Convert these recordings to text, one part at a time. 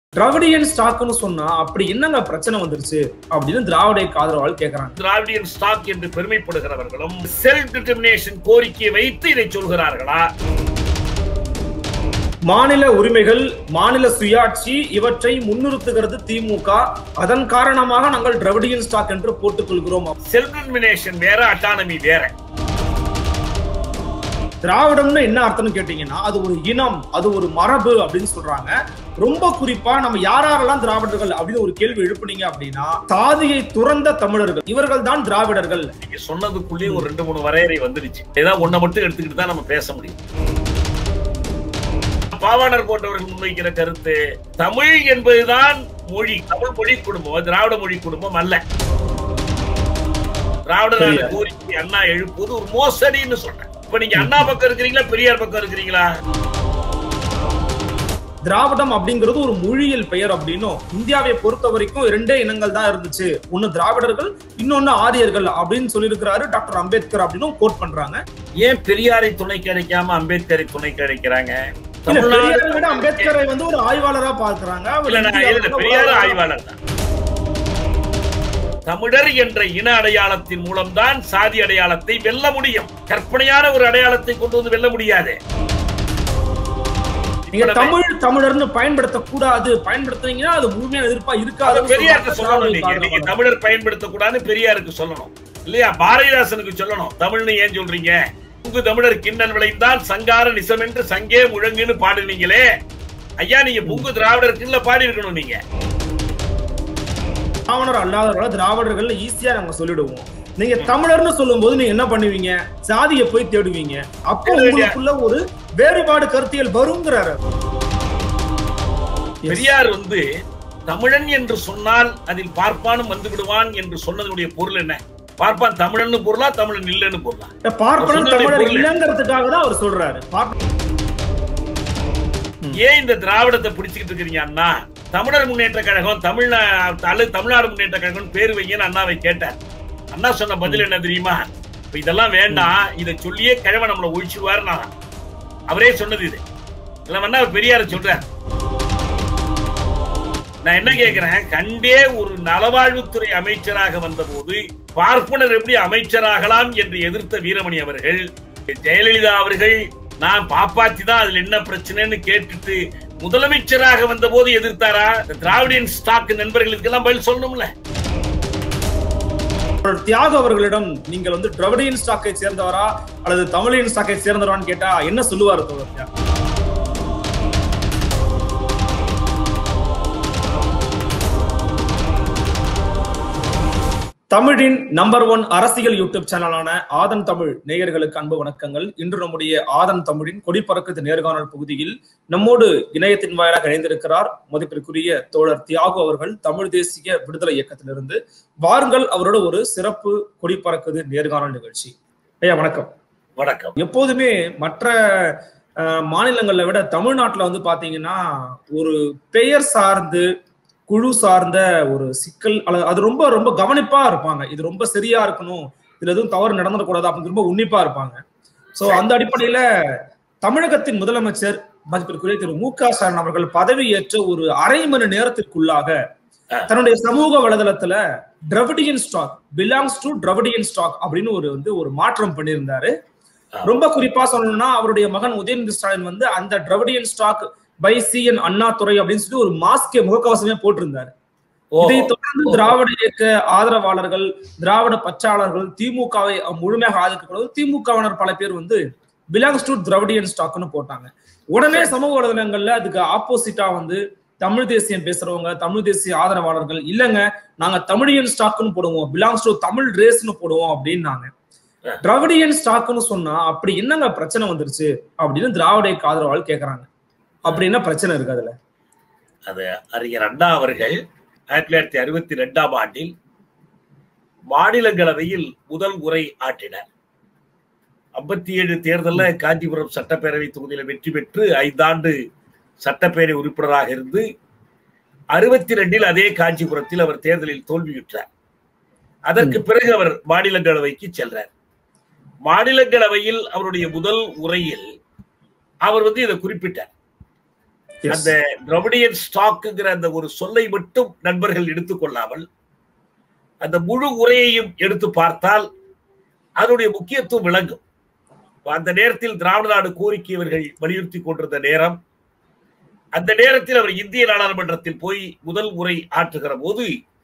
Dravidian ஸ்டாக்னு சொன்னா அப்படி என்னங்க பிரச்சனை வந்துருச்சு அப்படின்னு திராவிட ஆதரவால் கேக்குறாங்க திராவிடியன் ஸ்டாக் என்று பெருமைப்படுகிறவர்களும் செல்ஃப் டிட்டர்மினேஷன் கோரிக்கையை வைத்து இதை சொல்கிறார்களா மாநில உரிமைகள் மாநில சுயாட்சி இவற்றை முன்னிறுத்துகிறது திமுக அதன் காரணமாக நாங்கள் திராவிடியன் ஸ்டாக் என்று போட்டுக் கொள்கிறோம் செல்ஃப் டிட்டர்மினேஷன் வேற அட்டானமி வேற திராவிடம்னு என்ன அர்த்தம்னு கேட்டீங்கன்னா அது ஒரு இனம் அது ஒரு மரபு அப்படின்னு சொல்றாங்க ரொம்ப குறிப்பா நம்ம யாரெல்லாம் திராவிடர்கள் அப்படின்னு ஒரு கேள்வி எழுப்புனீங்க அப்படின்னா சாதியை துறந்த தமிழர்கள் இவர்கள் தான் திராவிடர்கள் நீங்க சொன்னதுக்குள்ளேயே ஒரு ரெண்டு மூணு வரையறை வந்துடுச்சு ஏதாவது ஒன்றை மட்டும் எடுத்துக்கிட்டு தான் நம்ம பேச முடியும் பாவாணர் போன்றவர்கள் முன்வைக்கிற கருத்து தமிழ் என்பதுதான் மொழி தமிழ் மொழி குடும்பம் திராவிட மொழி குடும்பம் அல்ல திராவிட நாடு சரியா. கோரிக்கை அண்ணா எழுப்புவது ஒரு மோசடின்னு சொன்னேன் இப்ப நீங்க அண்ணா பக்கம் இருக்கிறீங்களா பெரியார் பக்கம் இருக்கிறீங்களா திராவிடம் அப்படிங்கிறது ஒரு மொழியியல் பெயர் அப்படின்னும் இந்தியாவை பொறுத்த வரைக்கும் இரண்டே இனங்கள் தான் இருந்துச்சு ஒன்னு திராவிடர்கள் இன்னொன்னு ஆரியர்கள் அப்படின்னு சொல்லியிருக்கிறாரு டாக்டர் அம்பேத்கர் அப்படின்னு கோட் பண்றாங்க ஏன் பெரியாரை துணை கிடைக்காம அம்பேத்கரை துணை கிடைக்கிறாங்க இல்ல, தமிழ்நாடு பெரியாரை விட அம்பேத்கரை வந்து ஒரு ஆய்வாளரா பார்க்கறாங்க அவர் இல்ல, நான் இந்தியாவுல இல்ல, ஒரு பெரியார் ஆய்வாளரா- ஆய்வாளர் தான் தமிழர் என்ற இன அடையாளத்தின் மூலம்தான் சாதி அடையாளத்தை வெல்ல முடியும் கற்பனையான ஒரு அடையாளத்தை கொண்டு வந்து வெல்ல முடியாது நீங்க தமிழ் தமிழர்னு பயன்படுத்த கூடாது பயன்படுத்துனீங்கன்னா அது முழுமையான எதிர்ப்பா அதை இருக்காது பெரியார்ட்ட சொல்லணும் நீங்க நீங்க தமிழர் பயன்படுத்த கூடாதுன்னு பெரியாருக்கு சொல்லணும் இல்லையா பாரதிதாசனுக்கு சொல்லணும் தமிழ்னு ஏன் சொல்றீங்க உங்க தமிழர் கிண்ணல் விளைந்தால் சங்கார நிசம் என்று சங்கே முழங்குன்னு பாடுனீங்களே ஐயா நீங்க புங்கு திராவிடர் கிண்ணல பாடி இருக்கணும் நீங்க திராவிடர் அல்லாதவர்கள திராவிடர்கள் ஈஸியா நம்ம சொல்லிடுவோம் நீங்க தமிழர்னு சொல்லும்போது நீங்க என்ன பண்ணுவீங்க சாதியை போய் தேடுவீங்க அப்போ தேட வேண்டிய- உங்களுக்குள்ள ஒரு வேறுபாடு கருத்தியல் வருங்கிறாரு Yes. பெரியார் வந்து தமிழன் என்று சொன்னால் அதில் பார்ப்பானும் வந்து விடுவான் என்று சொன்னதனுடைய பொருள் என்ன பார்ப்பான் தமிழன்னு பொருளா தமிழன் இல்லைன்னு பொருளா இந்த பார்ப்பனன் சொன்னதை தமிழர் பொருள். இல்லைங்கிறதுக்காக தான் அவர் சொல்றாரு பார்ப்ப- ஏன் இந்த திராவிடத்தை பிடிச்சுக்கிட்டு இருக்கிறீங்க அண்ணா தமிழர் முன்னேற்ற கழகம் தமிழ்நா அல்லது தமிழ்நாடு முன்னேற்ற கழகம் பேர் வைங்கன்னு அண்ணாவை கேட்டார் அண்ணா சொன்ன பதில் என்ன தெரியுமா இப்ப இதெல்லாம் வேண்டாம் இதை சொல்லியே கிழமை நம்மளை ஒழிச்சுவாரு நான் அவரே சொன்னது இது இல்ல வேணா அவர் பெரியார சொல்றார் நான் என்ன கேக்குறேன் கண்டே ஒரு நலவாழ்வுத்துறை அமைச்சராக வந்தபோது பார்ப்பனர் எப்படி அமைச்சராகலாம் என்று எதிர்த்த வீரமணி அவர்கள் ஜெயலலிதா அவர்கள் நான் பாப்பாத்தி தான் அதுல என்ன பிரச்சனைன்னு கேட்டுட்டு முதலமைச்சராக வந்தபோது எதிர்த்தாரா இந்த திராவிடியன் ஸ்டாக் நண்பர்களுக்கெல்லாம் பதில் சொல்லணும்ல அவர் தியாக அவர்களிடம் நீங்கள் வந்து திராவிடியன் ஸ்டாக்கை சேர்ந்தவரா அல்லது தமிழியன் ஸ்டாக்கை சேர்ந்தவரான்னு கேட்டா என்ன சொல்லுவாரு தோழர் தியாகு? தமிழின் நம்பர் ஒன் அரசியல் யூடியூப் சேனலான ஆதன் தமிழ் நேயர்களுக்கு அன்பு வணக்கங்கள் இன்று நம்முடைய ஆதன் தமிழின் கொடிப்பறக்குது நேர்காணல் பகுதியில் நம்மோடு இணையத்தின் வாயிலாக இணைந்திருக்கிறார் மதிப்பிற்குரிய தோழர் தியாகு அவர்கள் தமிழ் தேசிய விடுதலை இயக்கத்திலிருந்து வாருங்கள் அவரோட ஒரு சிறப்பு கொடிப்பறக்குது நேர்காணல் நிகழ்ச்சி ஐயா வணக்கம் வணக்கம் எப்போதுமே மற்ற அஹ், மாநிலங்களை விட தமிழ்நாட்டுல வந்து பாத்தீங்கன்னா ஒரு பெயர் சார்ந்து குழு சார்ந்த ஒரு சிக்கல் அல்லது அது ரொம்ப ரொம்ப கவனிப்பா இருப்பாங்க இது ரொம்ப சரியா இருக்கணும் இதுல எதுவும் தவறு நடந்துடக்கூடாது அப்படின்னு ரொம்ப உன்னிப்பா இருப்பாங்க சோ அந்த அடிப்படையில தமிழகத்தின் முதலமைச்சர் மதிப்பிற்குரிய திரு மு க ஸ்டாலின் அவர்கள் பதவி ஏற்ற ஒரு அரை மணி நேரத்திற்குள்ளாக தன்னுடைய சமூக வலைதளத்துல Dravidian stock belongs to Dravidian stock அப்படின்னு ஒரு வந்து ஒரு மாற்றம் பண்ணியிருந்தாரு ரொம்ப குறிப்பா சொல்லணும்னா அவருடைய மகன் உதயநிதி ஸ்டாலின் வந்து அந்த Dravidian stock by C N Annadurai அப்படின்னு சொல்லி ஒரு மாஸ்கே முகக்கவசமே போட்டிருந்தாரு ஓ, இதை தொடர்ந்து திராவிட இயக்க ஆதரவாளர்கள் திராவிட பற்றாளர்கள் திமுகவை முழுமையாக ஆதரிக்கக்கூடாது திமுகவினர் பல பேர் வந்து பிலாங்ஸ் டு திராவிடியன் ஸ்டாக்னு போட்டாங்க உடனே சமூக வலைதளங்கள்ல அதுக்கு ஆப்போசிட்டா வந்து தமிழ் தேசியம் பேசுறவங்க தமிழ் தேசிய ஆதரவாளர்கள் இல்லங்க நாங்க தமிழியன் ஸ்டாக்னு போடுவோம் பிலாங்ஸ் டு தமிழ் ரேஸ்னு போடுவோம் அப்படின்னாங்க திராவிடியன் ஸ்டாக்னு சொன்னா அப்படி என்னங்க பிரச்சனை வந்துருச்சு அப்படின்னு திராவிட இயக்க ஆதரவாளர் கேக்குறாங்க அப்படி என்ன பிரச்சனை இருக்கு அதுல அது அறிஞர் அண்ணா அவர்கள் ஆயிரத்தி தொள்ளாயிரத்தி அறுபத்தி ரெண்டாம் ஆண்டில் மாநிலங்களவையில் முதல் உரை ஆற்றினார் ஐம்பத்தி ஏழு தேர்தல்ல காஞ்சிபுரம் சட்டப்பேரவை தொகுதியில வெற்றி பெற்று ஐந்தாண்டு சட்டப்பேரவை உறுப்பினராக இருந்து அறுபத்தி ரெண்டில் அதே காஞ்சிபுரத்தில் அவர் தேர்தலில் தோல்வியுற்றார் அதற்கு பிறகு அவர் மாநிலங்களவைக்கு செல்றார் மாநிலங்களவையில் அவருடைய முதல் உரையில் அவர் வந்து இதை குறிப்பிட்டார் Yes. அந்த திரவிடியன் ஸ்டாக்குங்கிற அந்த ஒரு சொல்லை மட்டும் நண்பர்கள் எடுத்துக்கொள்ளாமல் அந்த முழு உரையையும் எடுத்து பார்த்தால் அதனுடைய முக்கியத்துவம் விளங்கும் இப்ப அந்த நேரத்தில் திராவிட நாடு கோரிக்கை இவர்கள் வலியுறுத்தி கொண்டிருந்த நேரம் அந்த நேரத்தில் அவர் இந்திய நாடாளுமன்றத்தில் போய் முதல் உரை ஆற்றுகிற போது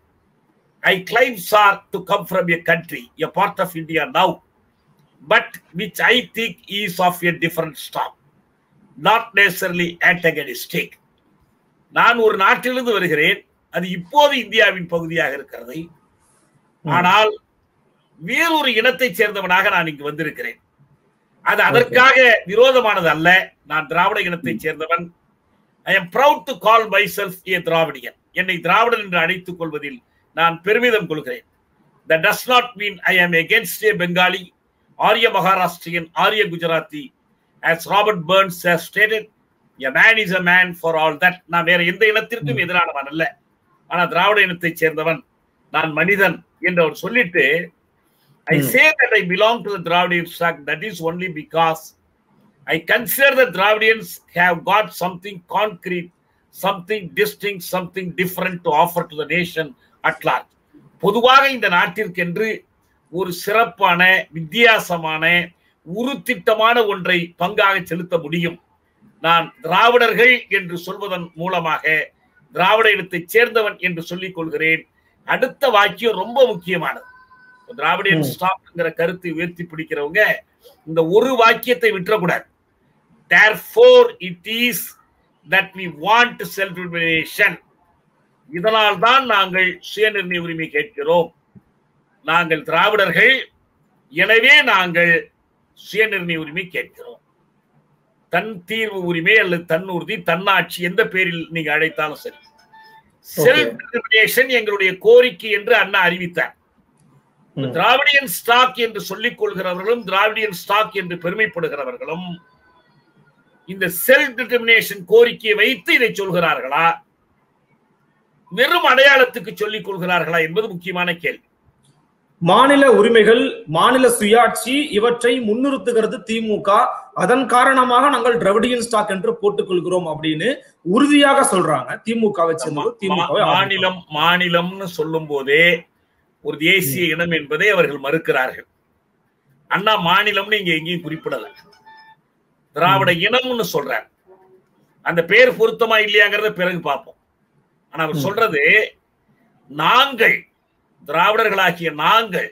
I claims are to come from a country a part of India now but which I think is of a different stock not necessarily antagonistic நான் ஒரு நாட்டிலிருந்து வருகிறேன் அது இப்போது இந்தியாவின் பகுதியாக இருக்கிறது ஆனால் வேறொரு இனத்தைச் சேர்ந்தவனாக நான் இங்கு வந்திருக்கிறேன் அது அதற்காக விரோதமானது அல்ல நான் திராவிட இனத்தைச் சேர்ந்தவன் I am proud to call myself a Dravidian என்னை திராவிடன் என்று அழைத்துக் கொள்வதில் நான் பெருமிதம் கொள்கிறேன் that does not mean I am against a Bengali, or a Maharashtrian, or a Gujarati. As Robert Burns has stated, a man is a man for all that. நான் வேற எந்த இனத்திற்கும் எதிரானவன் அல்ல ஆனா திராவிட இனத்தைச் சேர்ந்தவன் நான் மனிதன் என்று அவர் சொல்லிட்டு I Hmm. Say that I belong to the Dravidian stock that is only because I consider the Dravidians have got something concrete something distinct something different to offer to the nation at large பொதுவாக இந்த நாட்டிற்கென்று ஒரு சிறப்பான வித்தியாசமான உருத்திட்டமான ஒன்றை பங்காக செலுத்த முடியும் நான் திராவிடர்கள் என்று சொல்வதன் மூலமாக திராவிட இனத்தைச் சேர்ந்தவன் என்று சொல்லிக் கொள்கிறேன் அடுத்த வாக்கியம் ரொம்ப முக்கியமானது திராவிடியன் ம். ஸ்டாக்ங்கிற கருத்தை உயர்த்தி பிடிக்கிறவங்க இந்த ஒரு வாக்கியத்தை விட்டுறக்கூடாது therefore it is that we want self determination இதனால் தான் நாங்கள் சுயநிர்ணய உரிமை கேட்கிறோம் நாங்கள் திராவிடர்கள் எனவே நாங்கள் சுயநிர்ணய உரிமை கேட்கிறோம் தன் தீர்வு உரிமை அல்லது தன்னுறுதி தன்னாட்சி எந்த பேரில் நீங்க அழைத்தாலும் சரி செல்ஃப் டிட்டர்மினேஷன் எங்களுடைய கோரிக்கை என்று அண்ணா அறிவித்தார் ம். திராவிடியன் ஸ்டாக் என்று சொல்லிக் கொள்கிறவர்களும் திராவிடியன் ஸ்டாக் என்று பெருமைப்படுகிறவர்களும் இந்த செல்ஃப் டிட்டர்மினேஷன் கோரிக்கையை வைத்து இதை சொல்கிறார்களா வெறும் அடையாளத்துக்கு சொல்லிக் கொள்கிறார்களா என்பது முக்கியமான கேள்வி மாநில உரிமைகள் மாநில சுயாட்சி இவற்றை முன்னிறுத்துகிறது திமுக அதன் காரணமாக நாங்கள் திராவிடியன் ஸ்டாக் என்று போட்டுக் கொள்கிறோம் அப்படின்னு உறுதியாக சொல்றாங்க திமுகவை சேர்ந்தவர் திமுகவை மா- மாநிலம் மாநிலம்னு சொல்லும் போதே ஒரு தேசிய இனம் என்பதை அவர்கள் மறுக்கிறார்கள் அண்ணா மாநிலம்னு இங்க எங்கேயும் குறிப்பிடல திராவிட இனம்னு சொல்றார் அந்த பேர் பொருத்தமா இல்லையாங்கிறத பிறகு பார்ப்போம் ஆனா அவர் ம். சொல்றது நாங்கள் திராவிடர்களாகிய நாங்கள்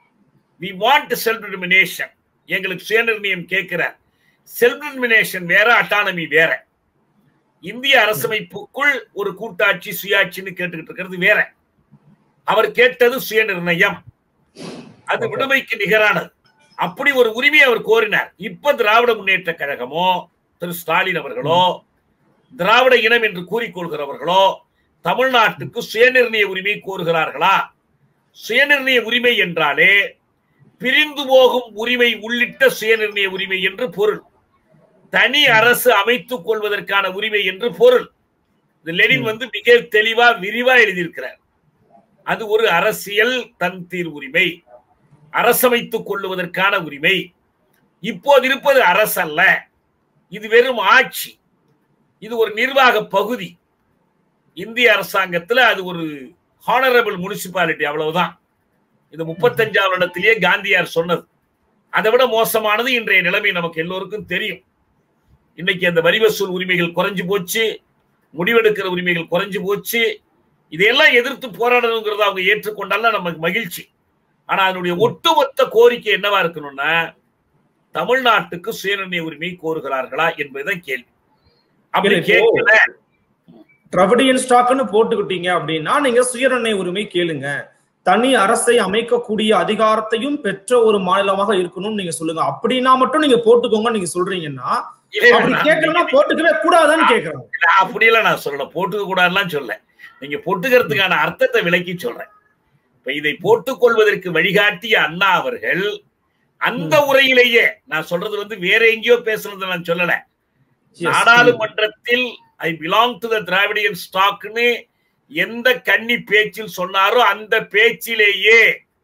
வி வாண்ட் செல்ஃப் டிட்டர்மினேஷன் எங்களுக்கு சுயநிர்ணயம் கேட்கிறார் செல்ஃப் டிட்டர்மினேஷன் வேற அட்டானமி வேற இந்திய அரசமைப்புக்குள் ஒரு கூட்டாட்சி சுயாட்சின்னு கேட்டுக்கிட்டு இருக்கிறது வேற அவர் கேட்டது சுயநிர்ணயம் அது Okay. விடுமைக்கு நிகரானது அப்படி ஒரு உரிமையை அவர் கோரினார் இப்ப திராவிட முன்னேற்ற கழகமோ திரு ஸ்டாலின் அவர்களோ திராவிட இனம் என்று கூறிக்கொள்கிறவர்களோ தமிழ்நாட்டுக்கு சுயநிர்ணய உரிமை கோருகிறார்களா சுயநிர்ணய உரிமை என்றாலே பிரிந்து போகும் உரிமை உள்ளிட்ட சுயநிர்ணய உரிமை என்று பொருள் தனி அரசு அமைத்துக் கொள்வதற்கான உரிமை என்று பொருள் இது லெனின் வந்து மிக தெளிவா விரிவா எழுதியிருக்கிறார் அது ஒரு அரசியல் தன் தீர் உரிமை அரசமைத்துக் கொள்ளுவதற்கான உரிமை இப்போது இருப்பது அரசல்ல இது வெறும் ஆட்சி இது ஒரு நிர்வாக பகுதி இந்திய அரசாங்கத்துல அது ஒரு ஹானரபிள் முனிசிபாலிட்டி அவ்வளவுதான் இது முப்பத்தஞ்சாவது இடத்திலேயே காந்தியார் சொன்னது அதை விட மோசமானது இன்றைய நிலைமை நமக்கு எல்லோருக்கும் தெரியும் இன்னைக்கு அந்த வரி வசூல் உரிமைகள் குறைஞ்சு போச்சு முடிவெடுக்கிற உரிமைகள் குறைஞ்சு போச்சு இதையெல்லாம் எதிர்த்து போராடணுங்கிறத அவங்க ஏற்றுக்கொண்டாலும் நமக்கு மகிழ்ச்சி ஆனா அதனுடைய ஒட்டுமொத்த கோரிக்கை என்னவா இருக்கணும்னா தமிழ்நாட்டுக்கு சுயநிர்ணய உரிமை கோருகிறார்களா என்பதுதான் கேள்வி அப்படி இல்ல, இப்போ- கேட்கல திராவிடியன் ஸ்டாக்னு போட்டுக்கிட்டீங்க அப்படின்னா நீங்க சுயநிர்ணய உரிமை கேளுங்க தனி அரசை அமைக்கக்கூடிய அதிகாரத்தையும் பெற்ற ஒரு மாநிலமாக இருக்கணும்னு நீங்க சொல்லுங்க அப்படின்னா மட்டும் நீங்க போட்டுக்கோங்க நீங்க சொல்றீங்கன்னா இல்ல, அப்படி நான் கேட்கலன்னா போட்டுக்கவே கூடாதுன்னு கேக்குறாங்க நான் அப்படியெல்லாம் நான் சொல்லல போட்டுக்க கூடாதுலாம் சொல்ல நீங்க போட்டுக்கிறதுக்கான அர்த்தத்தை விளக்கி சொல்றேன் இப்ப இதை போட்டுக் கொள்வதற்கு வழிகாட்டிய அண்ணா அவர்கள் அந்த உரையிலேயே நான் சொல்றது வந்து வேற எங்கேயோ பேசுறது நான் சொல்லல Yes. நாடாளுமன்றத்தில் I belong to the Dravidian ஸ்டாக்னு எந்த கன்னி பேச்சில் சொன்னாரோ அந்த பேச்சிலேயே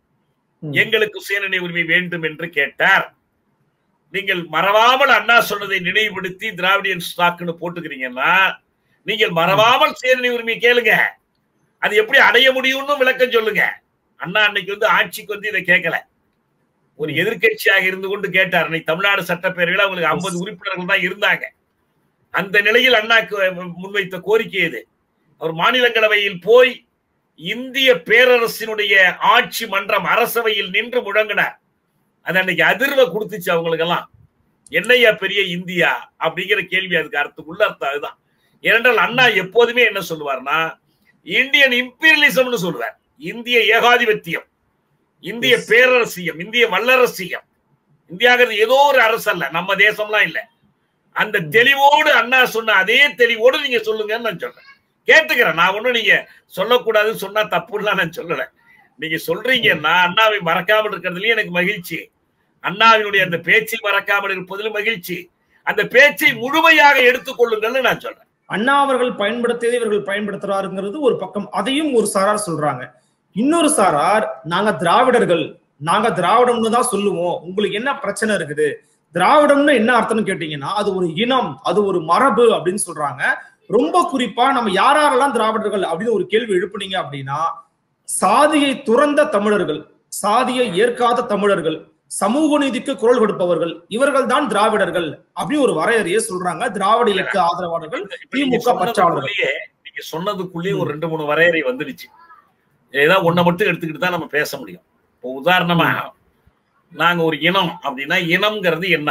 ம். எங்களுக்கு சுயநிர்ணய உரிமை வேண்டும் என்று கேட்டார் நீங்கள் மறவாமல் அண்ணா சொன்னதை நினைவுபடுத்தி திராவிடியன் ஸ்டாக்னு போட்டுக்கிறீங்கன்னா நீங்கள் மறவாமல் சுயநிலை உரிமை கேளுங்க அது எப்படி அடைய முடியும்னு விளக்கம் சொல்லுங்க அண்ணா அன்னைக்கு வந்து ஆட்சிக்கு வந்து இதை கேட்கல ஒரு எதிர்க்கட்சியாக இருந்து கொண்டு கேட்டார் அன்னைக்கு தமிழ்நாடு சட்டப்பேரவையில் அவங்களுக்கு ஐம்பது உறுப்பினர்கள் தான் இருந்தாங்க அந்த நிலையில் அண்ணாக்கு முன்வைத்த கோரிக்கை இது அவர் மாநிலங்களவையில் போய் இந்திய பேரரசினுடைய ஆட்சி மன்றம் அரசவையில் நின்று முழங்கினார் அது அன்னைக்கு அதிர்வை கொடுத்துச்சு அவங்களுக்கெல்லாம் என்னையா பெரிய இந்தியா அப்படிங்கிற கேள்வி அதுக்கு அர்த்தம் உள்ள அர்த்தம் அதுதான் ஏனென்றால் அண்ணா எப்போதுமே என்ன சொல்லுவார்னா இந்தியன் இம்பீரியலிசம்னு சொல்லுவார் இந்திய ஏகாதிபத்தியம் இந்திய பேரரசியம் இந்திய வல்லரசியம் இந்தியாங்கிறது ஏதோ ஒரு அரசு அல்ல நம்ம தேசம்லாம் இல்ல அந்த தெளிவோடு அண்ணா சொன்ன அதே தெளிவோடு நீங்க சொல்லுங்கன்னு நான் சொல்றேன் கேட்டுக்கிறேன் நான் ஒண்ணும் நீங்க சொல்லக்கூடாதுன்னு சொன்னா தப்புலாம் நான் சொல்லல நீங்க சொல்றீங்கன்னா அண்ணாவை மறக்காமல் இருக்கிறதுலயும் எனக்கு மகிழ்ச்சி அண்ணாவினுடைய அந்த பேச்சை மறக்காமல் இருப்பதிலும் மகிழ்ச்சி அந்த பேச்சை முழுமையாக எடுத்துக்கொள்ளுங்கள்னு நான் சொல்றேன் அண்ணா அவர்கள் பயன்படுத்தியதை இவர்கள் பயன்படுத்துறாருங்கிறது ஒரு பக்கம் அதையும் ஒரு சாரார் சொல்றாங்க இன்னொரு சாரார் நாங்க திராவிடர்கள் நாங்க திராவிடம்னு தான் சொல்லுவோம் உங்களுக்கு என்ன பிரச்சனை இருக்குது திராவிடம்னு என்ன அர்த்தம்னு கேட்டீங்கன்னா அது ஒரு இனம் அது ஒரு மரபு அப்படின்னு சொல்றாங்க ரொம்ப குறிப்பா நம்ம யார் யாரெல்லாம் திராவிடர்கள் அப்படின்னு ஒரு கேள்வி எழுப்புனீங்க அப்படின்னா சாதியை துறந்த தமிழர்கள் சாதியை ஏற்காத தமிழர்கள் சமூக நீதிக்கு குரல் கொடுப்பவர்கள் இவர்கள் தான் திராவிடர்கள் அப்படின்னு ஒரு வரையறையை சொல்றாங்க திராவிட இயக்க ஆதரவாளர்கள் இப்ப நீங்க திமுக பற்றாளர்கள் சொன்னதுக்குள்ளேயே நீங்க சொன்னதுக்குள்ளேயே ஒரு ரெண்டு மூணு வரையறை வந்துடுச்சு ஏதாவது ஒன்றை மட்டும் எடுத்துக்கிட்டு தான் நம்ம பேச முடியும் இப்போ உதாரணமா நாங்க ஒரு இனம் அப்படின்னா இனம்ங்கிறது என்ன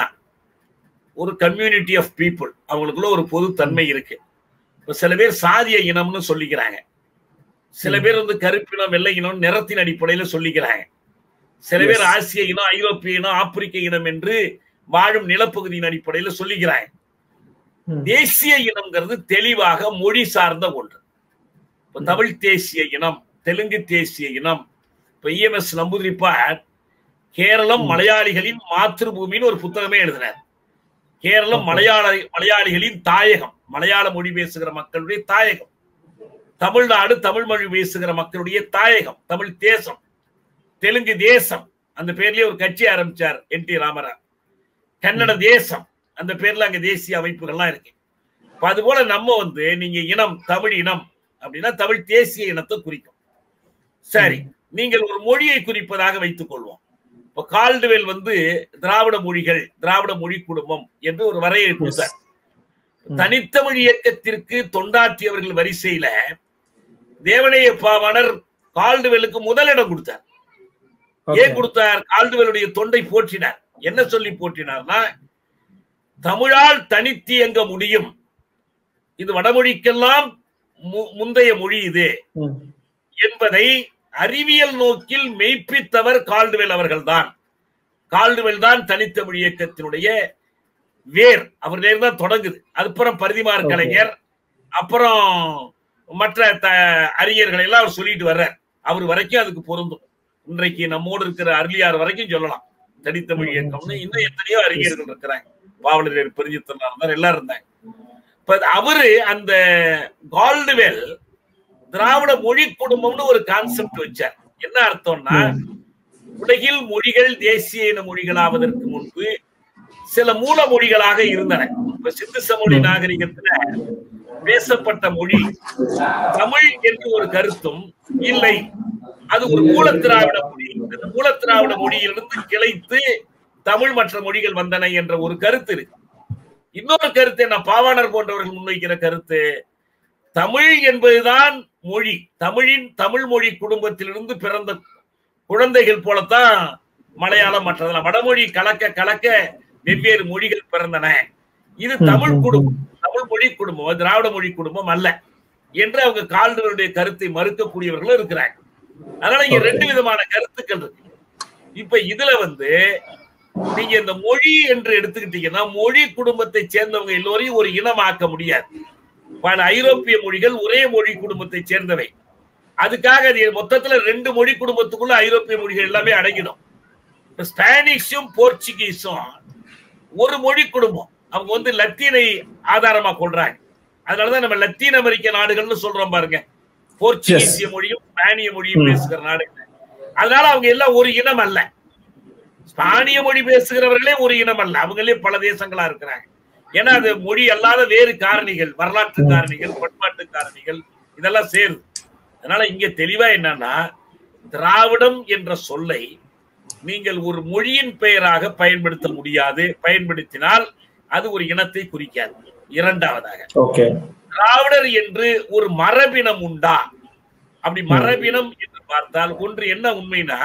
ஒரு கம்யூனிட்டி ஆஃப் பீப்புள் அவங்களுக்குள்ள ஒரு பொது தன்மை இருக்கு இப்ப சில பேர் சாதிய இனம்னு சொல்லிக்கிறாங்க சில பேர் வந்து கருப்பினம் வெள்ளை இனம் நிறத்தின் அடிப்படையில சொல்லிக்கிறாங்க சில பேர் Yes. ஆசிய இனம் ஐரோப்பிய இனம் ஆப்பிரிக்க இனம் என்று வாழும் நிலப்பகுதியின் அடிப்படையில சொல்லிக்கிறாங்க ம். தேசிய இனம்ங்கிறது தெளிவாக மொழி சார்ந்த ஒன்று இப்ப ம். தமிழ் தேசிய இனம் தெலுங்கு தேசிய இனம் இப்ப இஎம்எஸ் நம்பூதிரிப்பாட் கேரளம் ம். மலையாளிகளின் மாத்திருபூமின்னு ஒரு புத்தகமே எழுதினார் கேரளம் Okay. மலையாள மலையாளிகளின் தாயகம் மலையாள மொழி பேசுகிற மக்களுடைய தாயகம் தமிழ்நாடு தமிழ் மொழி பேசுகிற மக்களுடைய தாயகம் தமிழ் தேசம் தெலுங்கு தேசம் அந்த பேர்லயே ஒரு கட்சி ஆரம்பிச்சார் என் டி ராமராவ் கன்னட தேசம் அந்த பேர்ல அங்க தேசிய அமைப்புகள்லாம் இருக்கு இப்ப அது போல நம்ம வந்து நீங்க இனம் தமிழ் இனம் அப்படின்னா தமிழ் தேசிய இனத்தை குறிக்கும் சரி நீங்கள் ஒரு மொழியை குறிப்பதாக வைத்துக் கொள்வோம் இப்போ கால்டுவெல் வந்து திராவிட மொழிகள் திராவிட மொழி குடும்பம் என்று ஒரு வரையறை கொடுத்தார் ம். தனித்தமிழ் இயக்கத்திற்கு தொண்டாற்றியவர்கள் வரிசையில தேவனைய பாவனர் கால்டுவெலுக்கு முதலிடம் கொடுத்தார் ஏன் கொடுத்தார் கால்டுவெலுடைய தொண்டை போற்றினார் என்ன சொல்லி போற்றினார்னா தமிழால் தனித்து இயங்க முடியும் இது வடமொழிக்கெல்லாம் மு- முந்தைய மொழி இது ம். என்பதை அறிவியல் நோக்கில் மெய்ப்பித்தவர் கால்டுவெல் அவர்கள்தான் கால்டுவெல் தான் தனித்தமிழ் இயக்கத்தினுடைய வேர் அவர் நேர் தான் தொடங்குது அதுக்கப்புறம் பரிதிமார் Okay. கலைஞர் அப்புறம் மற்ற த அறிஞர்களை எல்லாம் அவர் சொல்லிட்டு வர்றார் அவர் வரைக்கும் அதுக்கு பொருந்தும் இன்றைக்கு நம்மோடு இருக்கிற அருளியார் வரைக்கும் சொல்லலாம் தனித்தமிழ் ம், இயக்கம்னு இன்னும் எத்தனையோ அறிஞர்கள் இருக்கிறாங்க பாவலர் பெருஞ்சித்தனார் இருந்தார் எல்லாரும் இருந்தாங்க இப்ப அவரு அந்த கால்டுவெல் திராவிட மொழி குடும்பம்னு ஒரு கான்செப்ட் வச்சார் என்ன அர்த்தம்னா ம். உலகில் மொழிகள் தேசிய இன மொழிகளாவதற்கு முன்பு சில மூல மொழிகளாக இருந்தன இப்ப சிந்து சமொழி ம். நாகரிகத்துல பேசப்பட்ட மொழி தமிழ் என்று ஒரு கருத்தும் இல்லை அது ஒரு மூல திராவிட மொழி அந்த மூல திராவிட மொழியிலிருந்து கிளைத்து தமிழ் மற்ற மொழிகள் வந்தன என்ற ஒரு கருத்து இருக்கு இன்னொரு கருத்து என்ன பாவாணர் போன்றவர்கள் முன்வைக்கிற கருத்து தமிழ் என்பதுதான் மொழி தமிழின் தமிழ் மொழி குடும்பத்திலிருந்து பிறந்த குழந்தைகள் போலத்தான் மலையாளம் மற்றதெல்லாம் வடமொழி கலக்க கலக்க வெவ்வேறு மொழிகள் பிறந்தன இது ம், தமிழ் ம், குடும்பம் தமிழ் மொழி குடும்பம் திராவிட மொழி குடும்பம் அல்ல என்று அவங்க கால்டுவருடைய கருத்தை மறுக்கக்கூடியவர்களும் இருக்கிறாங்க அதனால இங்க Okay. ரெண்டு விதமான கருத்துக்கள் இருக்கு இப்ப இதுல வந்து நீங்க இந்த மொழி என்று எடுத்துக்கிட்டீங்கன்னா மொழி குடும்பத்தை சேர்ந்தவங்க எல்லோரையும் ஒரு இனமாக்க முடியாது பல ஐரோப்பிய மொழிகள் ஒரே மொழி குடும்பத்தை சேர்ந்தவை அதுக்காக அது மொத்தத்துல ரெண்டு மொழி குடும்பத்துக்குள்ள ஐரோப்பிய மொழிகள் எல்லாமே அடங்கிடும் இப்ப ஸ்பானிஷும் போர்ச்சுகீஸும் ஒரு மொழி குடும்பம் அவங்க வந்து லத்தீனை ஆதாரமா கொள்றாங்க அதனாலதான் நம்ம லத்தீன் அமெரிக்க நாடுகள்னு சொல்றோம் பாருங்க போர்ச்சுகீசிய மொழியும் ஸ்பானிய மொழியும் ம். பேசுகிற நாடுகள் அதனால அவங்க எல்லாம் ஒரு இனம் அல்ல ஸ்பானிய மொழி பேசுகிறவர்களே ஒரு இனம் அல்ல அவங்களே பல தேசங்களா இருக்கிறாங்க ஏன்னா அது மொழி அல்லாத வேறு காரணிகள் வரலாற்று காரணிகள் பண்பாட்டு காரணிகள் இதெல்லாம் சேருது அதனால இங்க தெளிவா என்னன்னா திராவிடம் என்ற சொல்லை நீங்கள் ஒரு மொழியின் பெயராக பயன்படுத்த முடியாது பயன்படுத்தினால் அது ஒரு இனத்தை குறிக்காது இரண்டாவதாக ஓகே திராவிடர் என்று ஒரு மரபினம் உண்டா அப்படி மரபினம் என்று பார்த்தால் ஒன்று என்ன உண்மைனா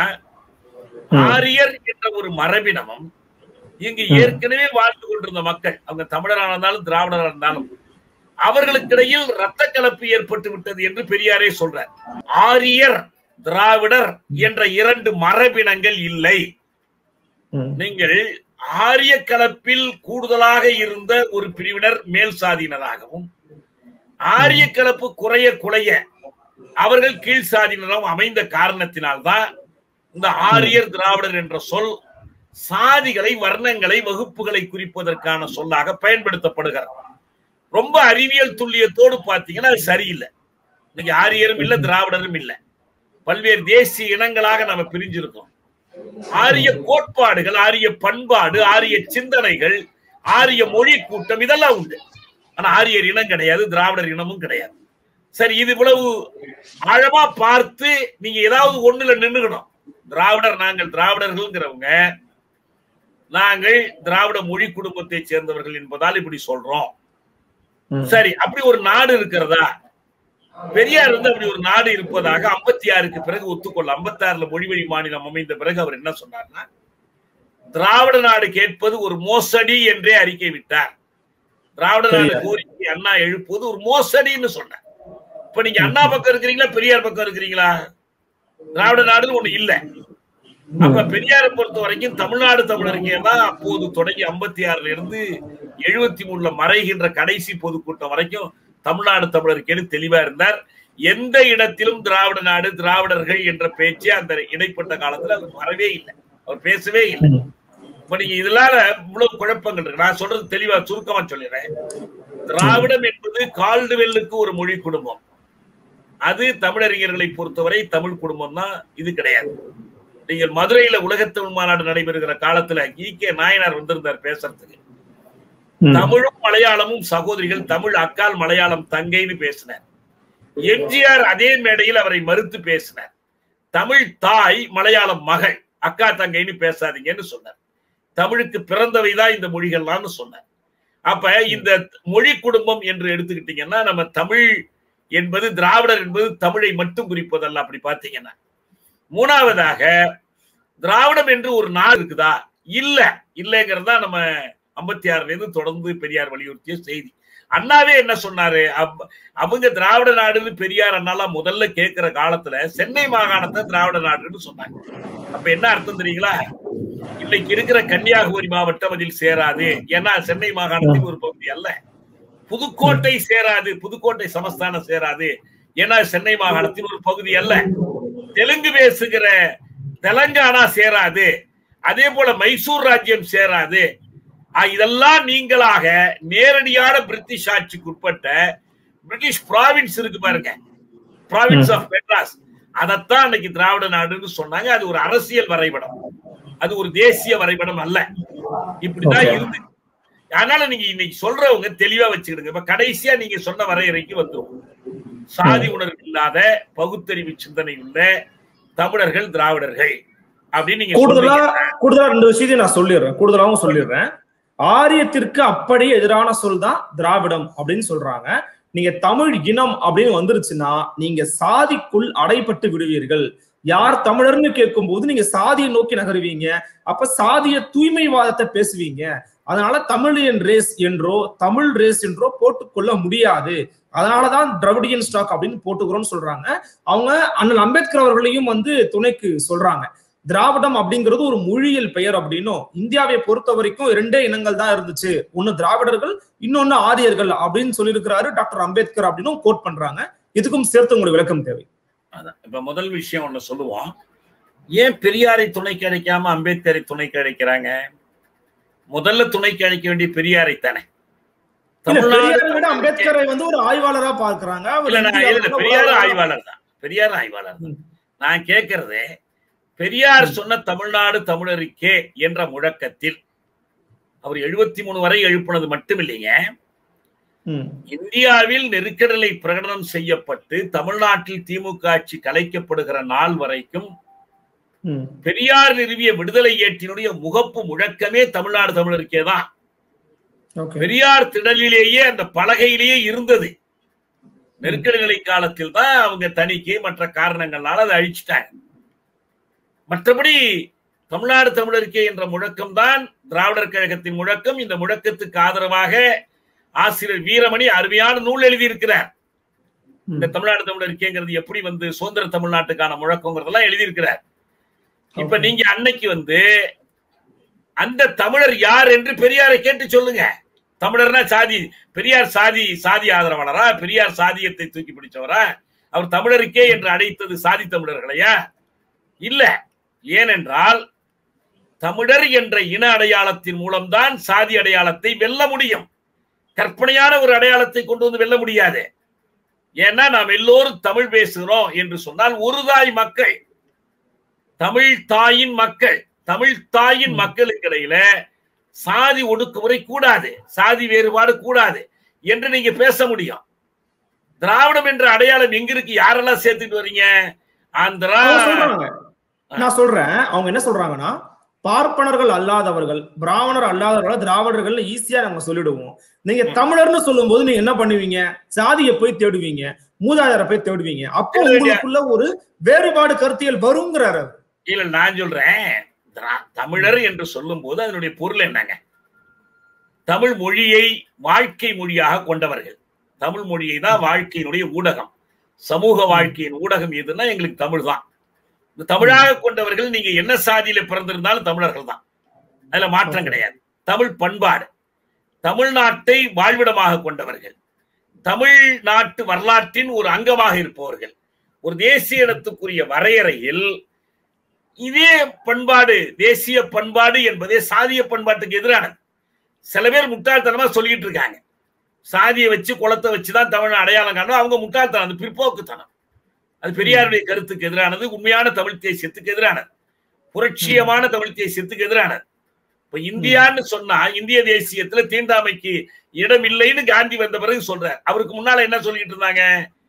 ஆரியர் என்ற ஒரு மரபினமும் இங்கு ஏற்கனவே வாழ்ந்து கொண்டிருந்த மக்கள் அவங்க தமிழராக இருந்தாலும் திராவிடராக இருந்தாலும் அவர்களுக்கிடையில் இரத்த கலப்பு ஏற்பட்டு விட்டது என்று பெரியாரே சொல்றார் ஆரியர் திராவிடர் என்ற இரண்டு மரபினங்கள் இல்லை நீங்கள் ஆரிய கலப்பில் கூடுதலாக இருந்த ஒரு பிரிவினர் மேல் சாதியினராகவும் ஆரிய கலப்பு குறைய குறைய அவர்கள் கீழ் சாதியினரும் அமைந்த காரணத்தினால்தான் இந்த ஆரியர் திராவிடர் என்ற சொல் சாதிகளை வர்ணங்களை வகுப்புகளை குறிப்பதற்கான சொல்லாக பயன்படுத்தப்படுகிறது ரொம்ப அறிவியல் துல்லியத்தோடு பார்த்தீங்கன்னா அது சரியில்லை இன்னைக்கு ஆரியரும் இல்லை திராவிடரும் இல்லை பல்வேறு தேசிய இனங்களாக நம்ம பிரிஞ்சிருக்கோம் ஆரிய கோட்பாடுகள் ஆரிய பண்பாடு ஆரிய சிந்தனைகள் ஆரிய மொழி கூட்டம் இதெல்லாம் உண்டு ஆனா ஆரியர் இனம் கிடையாது திராவிடர் இனமும் கிடையாது சரி இது இவ்வளவு ஆழமா பார்த்து நீங்க ஏதாவது ஒண்ணுல நின்னுக்கணும் திராவிடர் நாங்கள் திராவிடர்கள்ங்கிறவங்க நாங்கள் திராவிட மொழி குடும்பத்தை சேர்ந்தவர்கள் என்பதால் இப்படி சொல்றோம் சரி அப்படி ஒரு நாடு இருக்கிறதா பெரியார் வந்து அப்படி ஒரு நாடு இருப்பதாக ஐம்பத்தி ஆறுக்கு பிறகு ஒத்துக்கொள்ள ஐம்பத்தி ஆறுல மொழிவழி மாநிலம் அமைந்த பிறகு அவர் என்ன சொன்னார்னா திராவிட நாடு கேட்பது ஒரு மோசடி என்றே அறிக்கை விட்டார் திராவிட நாடு கோரிக்கை அண்ணா எழுப்புவது ஒரு மோசடின்னு சொன்னார் இப்ப நீங்க அண்ணா பக்கம் இருக்கிறீங்களா பெரியார் பக்கம் இருக்கிறீங்களா திராவிட நாடுன்னு ஒண்ணு இல்ல அப்ப பெரியாரை பொறுத்த வரைக்கும் தமிழ்நாடு தமிழறிஞர் தான் அப்போது தொடங்கி ஐம்பத்தி ஆறுல இருந்து எழுபத்தி மூணுல மறைகின்ற கடைசி பொதுக்கூட்டம் வரைக்கும் தமிழ்நாடு தமிழருக்கேன்னு தெளிவா இருந்தார் எந்த இடத்திலும் திராவிட நாடு திராவிடர்கள் என்ற பேச்சே அந்த இடைப்பட்ட காலத்துல அவர் வரவே இல்லை அவர் பேசவே இல்லை இப்ப நீங்க இதனால இவ்வளவு குழப்பங்கள் இருக்கு நான் சொல்றது தெளிவா சுருக்கமா சொல்லிடுறேன் திராவிடம் என்பது கால்டுவெல்லுக்கு ஒரு மொழி குடும்பம் அது தமிழறிஞர்களை பொறுத்தவரை தமிழ் குடும்பம் தான் இது கிடையாது நீங்கள் மதுரையில உலகத்தமிழ் மாநாடு நடைபெறுகிற காலத்துல ஈ கே நாயனார் வந்திருந்தார் பேசுறதுக்கு தமிழும் மலையாளமும் சகோதரிகள் தமிழ் அக்கால் மலையாளம் தங்கைன்னு பேசினார் எம்ஜிஆர் அதே மேடையில் அவரை மறுத்து பேசினார் தமிழ் தாய் மலையாளம் மகள் அக்கா தங்கைன்னு பேசாதீங்கன்னு சொன்னார் தமிழுக்கு பிறந்தவைதான் இந்த மொழிகள்லாம்னு சொன்னார் அப்ப இந்த மொழி குடும்பம் என்று எடுத்துக்கிட்டீங்கன்னா நம்ம தமிழ் என்பது திராவிடர் என்பது தமிழை மட்டும் குறிப்பதல்ல அப்படி பாத்தீங்கன்னா மூணாவதாக திராவிடம் என்று ஒரு நாடு இருக்குதா இல்ல இல்லைங்கிறதா நம்ம ஐம்பத்தி ஆறுல இருந்து தொடர்ந்து பெரியார் வலியுறுத்திய செய்தி அண்ணாவே என்ன சொன்னாரு அவங்க திராவிட நாடுன்னு பெரியார் அண்ணாலாம் முதல்ல கேட்கிற காலத்துல சென்னை மாகாணத்தை திராவிட நாடுன்னு சொன்னாங்க அப்ப என்ன அர்த்தம் தெரியுங்களா இன்னைக்கு இருக்கிற கன்னியாகுமரி மாவட்டம் அதில் சேராது ஏன்னா சென்னை மாகாணத்தின் ஒரு பகுதி அல்ல புதுக்கோட்டை சேராது புதுக்கோட்டை சமஸ்தானம் சேராது ஏன்னா சென்னை மாகாணத்தின் ஒரு பகுதி அல்ல தெலுங்கு பேசுகிற தெலங்கானா சேராது அதே போல மைசூர் ராஜ்யம் சேராது இதெல்லாம் நீங்களாக நேரடியான பிரிட்டிஷ் ஆட்சிக்கு உட்பட்ட பிரிட்டிஷ் ப்ராவின்ஸ் இருக்கு பாருங்க ப்ராவின்ஸ் ஆஃப் மெட்ராஸ் அதைத்தான் அன்னைக்கு திராவிட நாடுன்னு சொன்னாங்க அது ஒரு அரசியல் வரைபடம் அது ஒரு தேசிய வரைபடம் அல்ல இப்படிதான் இருந்து அதனால நீங்க இன்னைக்கு சொல்றவங்க தெளிவா வச்சுக்கிடுங்க இப்ப கடைசியா நீங்க சொன்ன வரையறைக்கு வந்துடும் சாதி உணர்வு இல்லாத பகுத்தறிவு சிந்தனை உள்ள தமிழர்கள் திராவிடர்கள் அப்படின்னு நீங்க கூடுதலா கூடுதலா ரெண்டு விஷயத்தையும் நான் சொல்லிடுறேன் கூடுதலாவும் சொல்லிடுறேன் ஆரியத்திற்கு அப்படி எதிரான சொல் தான் திராவிடம் அப்படின்னு சொல்றாங்க நீங்க தமிழ் இனம் அப்படின்னு வந்துருச்சுன்னா நீங்க சாதிக்குள் அடைப்பட்டு விடுவீர்கள் யார் தமிழர்னு கேட்கும் போது நீங்க சாதியை நோக்கி நகருவீங்க அப்ப சாதிய தூய்மைவாதத்தை பேசுவீங்க அதனால தமிழியன் ரேஸ் என்றோ தமிழ் ரேஸ் என்றோ போட்டுக்கொள்ள முடியாது அதனாலதான் திராவிடியன் ஸ்டாக் அப்படின்னு போட்டுக்கிறோம்னு சொல்றாங்க அவங்க அண்ணல் அம்பேத்கர் அவர்களையும் வந்து துணைக்கு சொல்றாங்க திராவிடம் அப்படிங்கிறது ஒரு மொழியியல் பெயர் அப்படின்னும் இந்தியாவை பொறுத்த வரைக்கும் இரண்டே இனங்கள் தான் இருந்துச்சு ஒன்னு திராவிடர்கள் இன்னொன்னு ஆரியர்கள் அப்படின்னு சொல்லியிருக்கிறாரு டாக்டர் அம்பேத்கர் அப்படின்னு கோட் பண்றாங்க இதுக்கும் சேர்த்து உங்களுக்கு விளக்கம் தேவை இப்ப முதல் விஷயம் ஒண்ணு சொல்லுவோம் ஏன் பெரியாரை துணைக்கு அழைக்காம அம்பேத்கரை துணைக்கு அழைக்கிறாங்க முதல்ல துணைக்கு அழைக்க வேண்டிய பெரியாரை தானே அம்பேத்கரை வந்து ஒரு ஆய்வாளரா பாக்குறாங்க பெரியார் ஆய்வாளர் தான் பெரியார் ஆய்வாளர் தான் நான் கேட்கறது பெரியார் சொன்ன தமிழ்நாடு தமிழருக்கே என்ற முழக்கத்தில் அவர் எழுபத்தி மூணு வரை எழுப்பினது மட்டும் இல்லைங்க ம், இந்தியாவில் நெருக்கடலை பிரகடனம் செய்யப்பட்டு தமிழ்நாட்டில் திமுக ஆட்சி கலைக்கப்படுகிற நாள் வரைக்கும் ம், பெரியார் நிறுவிய விடுதலை ஏற்றினுடைய முகப்பு முழக்கமே தமிழ்நாடு தமிழருக்கே தான் ஓகே பெரியார் திடலிலேயே அந்த பலகையிலேயே இருந்தது நெருக்கடி நிலை காலத்தில் தான் அவங்க தணிக்கை மற்ற காரணங்களால அதை அழிச்சிட்டாங்க மற்றபடி தமிழ்நாடு தமிழருக்கே என்ற முழக்கம் தான் திராவிடர் கழகத்தின் முழக்கம் இந்த முழக்கத்துக்கு ஆதரவாக ஆசிரியர் வீரமணி அருமையான நூல் எழுதியிருக்கிறார் இந்த தமிழ்நாடு தமிழருக்கேங்கிறது எப்படி வந்து சுதந்திர தமிழ்நாட்டுக்கான முழக்கங்கிறதெல்லாம் எழுதியிருக்கிறார் இப்ப Okay. நீங்க அன்னைக்கு வந்து அந்த தமிழர் யார் என்று பெரியாரை கேட்டு சொல்லுங்க தமிழர்னா சாதி பெரியார் சாதி சாதி ஆதரவாளரா பெரியார் சாதியத்தை தூக்கி பிடிச்சவரா அவர் தமிழருக்கே என்று அழைத்தது சாதி தமிழர்களையா இல்ல ஏனென்றால் தமிழர் என்ற இன அடையாளத்தின் மூலம்தான் சாதி அடையாளத்தை வெல்ல முடியும் கற்பனையான ஒரு அடையாளத்தை கொண்டு வந்து வெல்ல முடியாது ஏன்னா நாம் எல்லோரும் தமிழ் பேசுகிறோம் என்று சொன்னால் ஒரு தாய் மக்கள் தமிழ் தாயின் மக்கள் தமிழ் தாயின் ம். மக்களுக்கு இடையில சாதி ஒடுக்குமுறை கூடாது சாதி வேறுபாடு கூடாது என்று நீங்க பேச முடியும் திராவிடம் என்ற அடையாளம் எங்க இருக்கு யாரெல்லாம் சேர்த்துட்டு வர்றீங்க ஆந்திரா அவங்க சொல்றாங்க நான் சொல்றேன் அவங்க என்ன சொல்றாங்கன்னா பார்ப்பனர்கள் அல்லாதவர்கள் பிராமணர் அல்லாதவர்கள் திராவிடர்கள் ஈஸியா நம்ம சொல்லிடுவோம் நீங்க தமிழர்னு சொல்லும்போது நீங்க என்ன பண்ணுவீங்க சாதியை போய் தேடுவீங்க மூதாதையரை போய் தேடுவீங்க அப்போ தேட வேண்டிய- உங்களுக்குள்ள ஒரு வேறுபாடு கருத்தியல் வருங்கிறாரு அவர். இல்ல நான் சொல்றேன் திரா- தமிழர் என்று சொல்லும் போது அதனுடைய பொருள் என்னங்க தமிழ் மொழியை வாழ்க்கை மொழியாக கொண்டவர்கள் தமிழ் மொழியை தான் வாழ்க்கையினுடைய ஊடகம் சமூக வாழ்க்கையின் ஊடகம் எதுன்னா எங்களுக்கு தமிழ் தான் இந்த தமிழாக கொண்டவர்கள் நீங்க என்ன சாதியில பிறந்திருந்தாலும் தமிழர்கள் தான் அதுல மாற்றம் கிடையாது தமிழ் பண்பாடு தமிழ்நாட்டை வாழ்விடமாக கொண்டவர்கள் தமிழ்நாட்டு வரலாற்றின் ஒரு அங்கமாக இருப்பவர்கள் ஒரு தேசிய இனத்துக்குரிய வரையறையில் இதே பண்பாடு தேசிய பண்பாடு என்பதே சாதிய பண்பாட்டுக்கு எதிரானது சில பேர் முட்டாள்தனமா சொல்லிட்டு இருக்காங்க சாதியை வச்சு குளத்தை வச்சுதான் தமிழ் அடையாளம் காணும் அவங்க முட்டாள்தனம் அது பிற்போக்குத்தனம் அது பெரியாருடைய கருத்துக்கு எதிரானது உண்மையான தமிழ் தேசியத்துக்கு எதிரானது புரட்சியமான தமிழ் தேசியத்துக்கு எதிரானது இப்ப இந்தியான்னு சொன்னா இந்திய தேசியத்துல தீண்டாமைக்கு இடம் இல்லைன்னு காந்தி வந்த பிறகு சொல்றார் அவருக்கு முன்னால என்ன சொல்லிட்டு இருந்தாங்க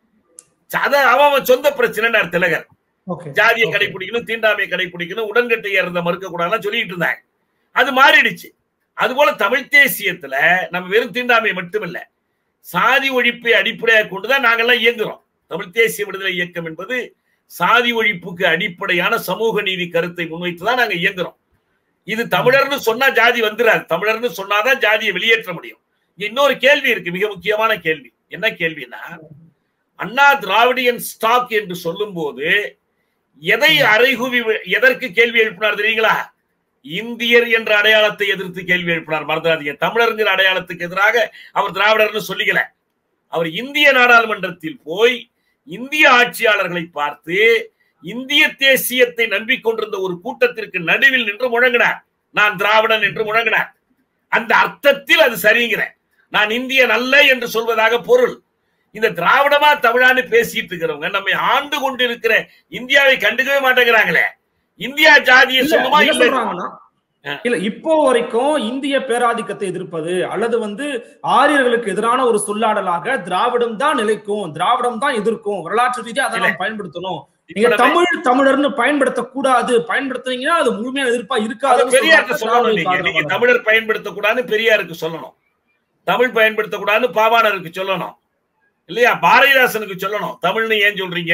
அத அவன் அவன் சொந்த பிரச்சனைன்னு திலகர் Okay. ஜாதியை Okay. கடைபிடிக்கணும் தீண்டாமையை கடைபிடிக்கணும் உடன்கட்டை இறந்த மறுக்க கூடாதுன்னு சொல்லிட்டு இருந்தாங்க அது மாறிடுச்சு அது போல தமிழ் தேசியத்துல நம்ம வெறும் தீண்டாமை மட்டுமில்ல சாதி ஒழிப்பை அடிப்படையாக கொண்டுதான் நாங்கெல்லாம் இயங்குறோம் தமிழ் தேசிய விடுதலை இயக்கம் என்பது சாதி ஒழிப்புக்கு அடிப்படையான சமூக நீதி கருத்தை முன்வைத்துதான் நாங்க இயங்குறோம் இது தமிழர்னு சொன்னா ஜாதி வந்துராது தமிழர்னு சொன்னாதான் ஜாதியை வெளியேற்ற முடியும் இங்க இன்னொரு கேள்வி இருக்கு மிக முக்கியமான கேள்வி என்ன கேள்வினா அண்ணா திராவிடியன் ஸ்டாக் என்று சொல்லும்போது எதை அறைகுவி எதற்கு கேள்வி எழுப்பினார் தெரியுங்களா இந்தியர் என்ற அடையாளத்தை எதிர்த்து கேள்வி எழுப்பினார் மறந்துடாதீங்க தமிழருங்கிற அடையாளத்துக்கு எதிராக அவர் திராவிடர்னு சொல்லிக்கல அவர் இந்திய நாடாளுமன்றத்தில் போய் இந்திய ஆட்சியாளர்களை பார்த்து இந்திய தேசியத்தை நம்பிக்கொண்டிருந்த ஒரு கூட்டத்திற்கு நடுவில் நின்று முழங்கினார் நான் திராவிடன் என்று முழங்கினார் அந்த அர்த்தத்தில் அது சரிங்கிறேன் நான் இந்தியன் அல்ல என்று சொல்வதாக பொருள் இந்த திராவிடமா தமிழான்னு பேசிட்டு இருக்கிறவங்க நம்மை ஆண்டு கொண்டு இருக்கிற இந்தியாவை கண்டுக்கவே மாட்டேங்கிறாங்களே இந்தியா ஜாதியை இல்ல, சொல்லுமா என்ன இல்லை சொல்றாங்கன்னா ஆ. இல்ல இப்போ வரைக்கும் இந்திய பேராதிக்கத்தை எதிர்ப்பது அல்லது வந்து ஆரியர்களுக்கு எதிரான ஒரு சொல்லாடலாக திராவிடம் தான் நிலைக்கும் திராவிடம் தான் எதிர்க்கும் வரலாற்று ரீதியா அதை இல்ல. நம்ம பயன்படுத்தணும் இப்ப நீங்க நம்ம- தமிழ் தமிழர்னு பயன்படுத்த கூடாது பயன்படுத்துனீங்கன்னா அது முழுமையான எதிர்ப்பா அதை இருக்காது பெரியாருக்கு சொல்லணும் நீங்க நீங்க தமிழர் பயன்படுத்தக்கூடாதுன்னு பெரியாருக்கு சொல்லணும் தமிழ் பயன்படுத்தக்கூடாதுன்னு பாவாணருக்கு சொல்லணும் இல்லையா பாரதிதாசனுக்கு சொல்லணும் தமிழ்னு ஏன் சொல்றீங்க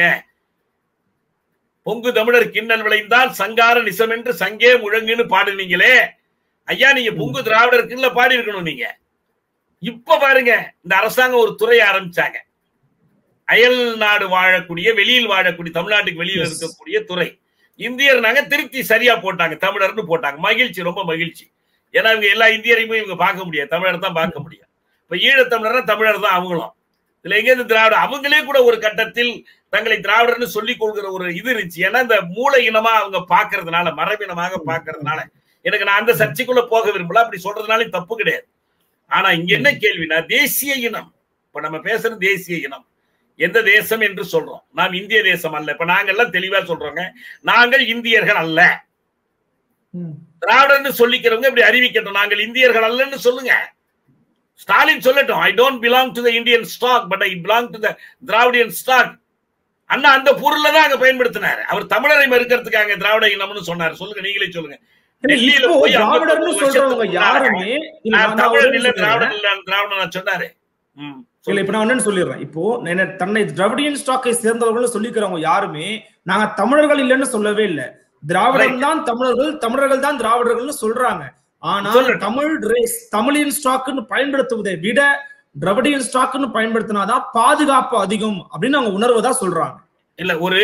பொங்கு தமிழர் கிண்ணல் விளைந்தால் சங்கார நிசம் என்று சங்கே முழங்குன்னு பாடுனீங்களே ஐயா நீங்க பொங்கு திராவிடர் கிண்ணல பாடி இருக்கணும் நீங்க இப்ப பாருங்க இந்த அரசாங்கம் ஒரு துறை ஆரம்பிச்சாங்க அயல் நாடு வாழக்கூடிய வெளியில் வாழக்கூடிய தமிழ்நாட்டுக்கு வெளியில் Yes. இருக்கக்கூடிய துறை இந்தியர் நாங்க திருப்தி சரியா போட்டாங்க தமிழர்னு போட்டாங்க மகிழ்ச்சி ரொம்ப மகிழ்ச்சி ஏன்னா இவங்க எல்லா இந்தியரையுமே இவங்க பார்க்க முடியாது தமிழர் தான் பார்க்க முடியும் இப்ப ஈழத்தமிழர்னா தமிழர் தான் அவங்களும் இதுல எங்க இருந்து திராவிட அவங்களே கூட ஒரு கட்டத்தில் தங்களை திராவிடர்னு சொல்லிக் கொள்கிற ஒரு இது இருந்துச்சு ஏன்னா இந்த மூல இனமா அவங்க பாக்குறதுனால மரபினமாக பாக்குறதுனால எனக்கு நான் அந்த சர்ச்சைக்குள்ள போக விரும்பல அப்படி சொல்றதுனால தப்பு கிடையாது ஆனா இங்க என்ன கேள்வினா தேசிய இனம் இப்ப நம்ம பேசுறது தேசிய இனம் எந்த தேசம் என்று சொல்றோம் நாம் இந்திய தேசம் அல்ல இப்ப நாங்க எல்லாம் தெளிவா சொல்றோங்க நாங்கள் இந்தியர்கள் அல்ல திராவிடர்னு சொல்லிக்கிறவங்க இப்படி அறிவிக்கட்டும் நாங்கள் இந்தியர்கள் அல்லன்னு சொல்லுங்க ஸ்டாலின் சொல்லட்டும் I don't belong to the Indian stock but I belong to the Dravidian stock Anna அந்த பொருளை தான் அங்க பயன்படுத்தினாரு அவர் தமிழரை மறுக்கிறதுக்காக திராவிட இனம்னு சொன்னார் சொல்லுங்க நீங்களே சொல்லுங்க டெல்லியில இப்போ போய் திராவிடர்னு 59 சொல்றவங்க வருஷத்துக்கு யாருமே இல்ல, நான் நான் தமிழர் ஒரு இல்ல நிமிஷம் திராவிடர் சொல்றேன். இல்ல திராவிட நான் சொன்னாரு ம், இல்ல இப்ப நான் என்னன்னு சொல்லிடுறேன் இப்போ என்ன- தன்னை திராவிடியன் ஸ்டாக்கை சேர்ந்தவர்கள் சொல்லிக்கிறவங்க யாருமே நாங்க தமிழர்கள் இல்லைன்னு சொல்லவே இல்ல திராவிடம் தான் தமிழர்கள் தமிழர்கள் தான் திராவிடர்கள்னு சொல்றாங்க ஆனா சொல்லட்டும். தமிழ் ரேஸ் தமிழின் ஸ்டாக்னு பயன்படுத்துவதை விட திராவிடியன் ஸ்டாக்னு பயன்படுத்தினாதான் பாதுகாப்பு அதிகம் அப்படின்னு அவங்க உணர்வதா சொல்றாங்க இல்ல ஒரு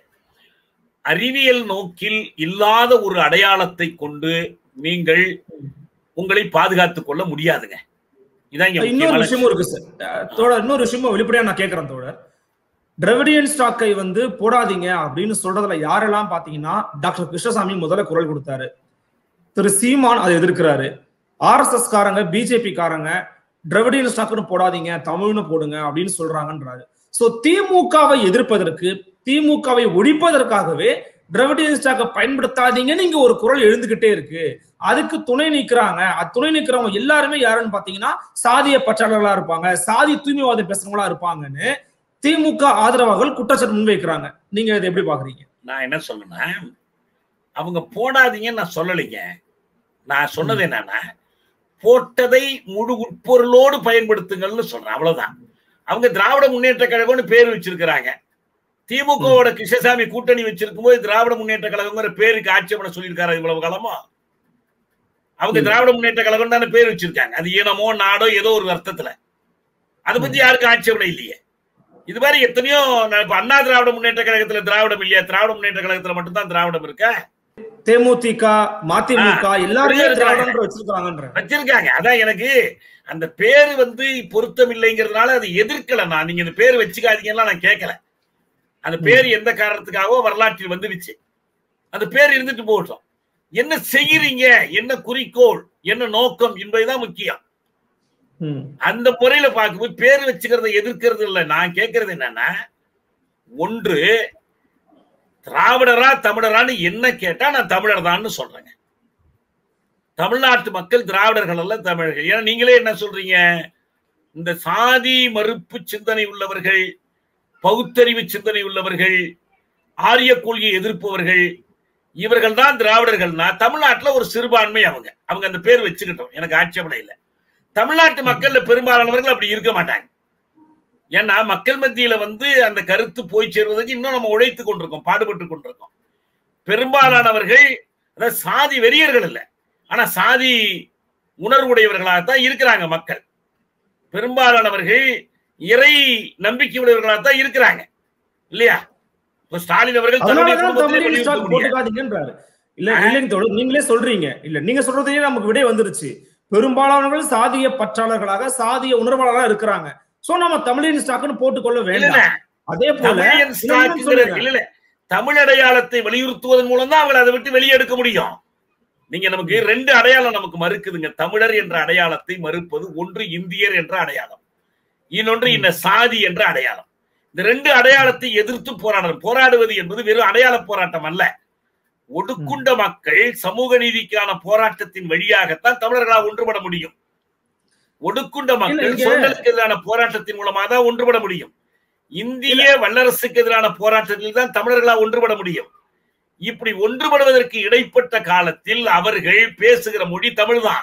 அறிவியல் நோக்கில் இல்லாத ஒரு அடையாளத்தை கொண்டு நீங்கள் உங்களை பாதுகாத்துக் கொள்ள முடியாதுங்க இதான் இங்க இன்னொரு முக்கியமான விஷயமும் இருக்கு சார் அஹ் தோழர் இன்னொரு விஷயமும் வெளிப்படையா நான் கேட்கிறேன் தோழர் திராவிடியன் ஸ்டாக்கை வந்து போடாதீங்க அப்படின்னு சொல்றதுல யாரெல்லாம் பாத்தீங்கன்னா டாக்டர் கிருஷ்ணசாமி முதல்ல குரல் கொடுத்தாரு திரு சீமான் அதை எதிர்க்கிறாரு ஆர்எஸ்எஸ் காரங்க பிஜேபி காரங்க திராவிடியன் ஸ்டாக்னு போடாதீங்க தமிழ்னு போடுங்க அப்படின்னு சொல்றாங்கன்றாரு சோ திமுகவை எதிர்ப்பதற்கு திமுகவை ஒழிப்பதற்காகவே திராவிடியன் ஸ்டாக்கை பயன்படுத்தாதீங்கன்னு இங்க ஒரு குரல் எழுந்துகிட்டே இருக்கு அதுக்கு துணை நிக்கிறாங்க அது துணை நிக்கிறவங்க எல்லாருமே யாருன்னு பாத்தீங்கன்னா சாதிய பற்றாளர்களா இருப்பாங்க சாதி தூய்மைவாதம் பேசுறவங்களா இருப்பாங்கன்னு திமுக ஆதரவாளர்கள் குற்றச்சாட்டு முன்வைக்கிறாங்க நீங்க இதை எப்படி பாக்குறீங்க நான் என்ன சொல்றேன்னா அவங்க போடாதீங்கன்னு நான் சொல்லலைங்க நான் சொன்னது என்னன்னா போட்டதை முழு உட்பொருளோடு பயன்படுத்துங்கள்னு சொல்றேன் அவ்வளவுதான் அவங்க திராவிட முன்னேற்ற கழகம்னு பேர் வச்சிருக்கிறாங்க திமுகவோட கிருஷ்ணசாமி கூட்டணி வச்சிருக்கும் போது திராவிட முன்னேற்ற கழகங்கிற பேருக்கு ஆட்சேபனை சொல்லியிருக்காரு இவ்வளவு காலமா அவங்க இல்ல. திராவிட முன்னேற்ற கழகம் தானே பேர் வச்சிருக்காங்க அது இனமோ நாடோ ஏதோ ஒரு அர்த்தத்துல அதை பத்தி யாருக்கும் ஆட்சேபனை இல்லையே இது மாதிரி எத்தனையோ நான் இப்ப அண்ணா திராவிட முன்னேற்ற கழகத்துல திராவிடம் இல்லையா திராவிட முன்னேற்ற கழகத்துல மட்டும்தான் திராவிடம் இருக்கா தேமுதிக மதிமுக எல்லாருமே இருக்காங்க. திராவிடன்ற வச்சிருக்காங்கன்ற வச்சிருக்காங்க அதான் எனக்கு அந்த பேரு வந்து பொருத்தம் இல்லைங்கிறதுனால அதை எதிர்க்கல நான் நீங்க இந்த பேர் வச்சுக்காதீங்கன்னா நான் கேட்கல அந்த பேர் எந்த காரணத்துக்காகவோ வரலாற்றில் வந்துடுச்சு அந்த பேர் இருந்துட்டு போகட்டும் என்ன செய்யறீங்க என்ன குறிக்கோள் என்ன நோக்கம் என்பதுதான் முக்கியம் ம். அந்த முறையில பார்க்கும்போது பேர் வச்சுக்கிறத எதிர்க்கிறது இல்ல நான் கேட்கறது என்னன்னா ஒன்று திராவிடரா தமிழரான்னு என்ன கேட்டா நான் தமிழர் தான்னு சொல்றேங்க தமிழ்நாட்டு மக்கள் திராவிடர்கள் அல்ல தமிழர்கள் ஏன்னா நீங்களே என்ன சொல்றீங்க இந்த சாதி மறுப்பு சிந்தனை உள்ளவர்கள் பகுத்தறிவு சிந்தனை உள்ளவர்கள் ஆரிய கொள்கையை எதிர்ப்பவர்கள் இவர்கள் தான் திராவிடர்கள்னா தமிழ்நாட்டுல ஒரு சிறுபான்மை அவங்க அவங்க அந்த பேர் வச்சுக்கிட்டோம் எனக்கு ஆட்சேபனை இல்லை தமிழ்நாட்டு மக்கள்ல பெரும்பாலானவர்கள் அப்படி இருக்க மாட்டாங்க ஏன்னா மக்கள் மத்தியில வந்து அந்த கருத்து போய் சேர்வதற்கு இன்னும் நம்ம உழைத்து கொண்டிருக்கோம் பாடுபட்டு கொண்டிருக்கோம் பெரும்பாலானவர்கள் அதாவது சாதி வெறியர்கள் இல்ல ஆனா சாதி உணர்வுடையவர்களாகத்தான் இருக்கிறாங்க மக்கள் பெரும்பாலானவர்கள் இறை நம்பிக்கை உடையவர்களாகத்தான் இருக்கிறாங்க இல்லையா இப்ப ஸ்டாலின் அவர்கள் தன்னுடைய அதனாலதான் குடும்பத்திலே தமிழின் வலியுறுத்த ஸ்டாக் முடியாது. போட்டுக்காதீங்கன்றாரு இல்ல இல்லைங்க தோழர் நீங்களே சொல்றீங்க இல்ல நீங்க சொல்றதையே நமக்கு விடை வந்துருச்சு பெரும்பாலானவர்கள் சாதிய பற்றாளர்களாக சாதிய உணர்வாளர்களா இருக்கிறாங்க சோ நம்ம தமிழின் ஸ்டாக்னு போட்டுக்கொள்ள இல்ல, வேண்டாம் அதே போல தமிழியன் இன்னொன்னு ஸ்டாக்குங்கிற சொல்லுங்க. இல்ல இல்ல தமிழ் அடையாளத்தை வலியுறுத்துவதன் மூலம் தான் அவங்களை அதை விட்டு வெளியே எடுக்க முடியும் நீங்க நமக்கு ரெண்டு அடையாளம் நமக்கு மறுக்குதுங்க தமிழர் என்ற அடையாளத்தை மறுப்பது ஒன்று இந்தியர் என்ற அடையாளம் இன்னொன்று இந்த சாதி என்ற அடையாளம் இந்த ரெண்டு அடையாளத்தை எதிர்த்து போராடணும் போராடுவது என்பது வெறும் அடையாள போராட்டம் அல்ல ஒடுக்குண்ட மக்கள் சமூக நீதிக்கான போராட்டத்தின் வழியாகத்தான் தமிழர்களா ஒன்றுபட முடியும் ஒடுக்குண்ட மக்கள் இங்க- சுரண்டலுக்கு எதிரான போராட்டத்தின் மூலமா தான் ஒன்றுபட முடியும் இந்திய வல்லரசுக்கு எதிரான போராட்டத்தில் தான் தமிழர்களா ஒன்றுபட முடியும் இப்படி ஒன்றுபடுவதற்கு இடைப்பட்ட காலத்தில் அவர்கள் பேசுகிற மொழி தமிழ்தான்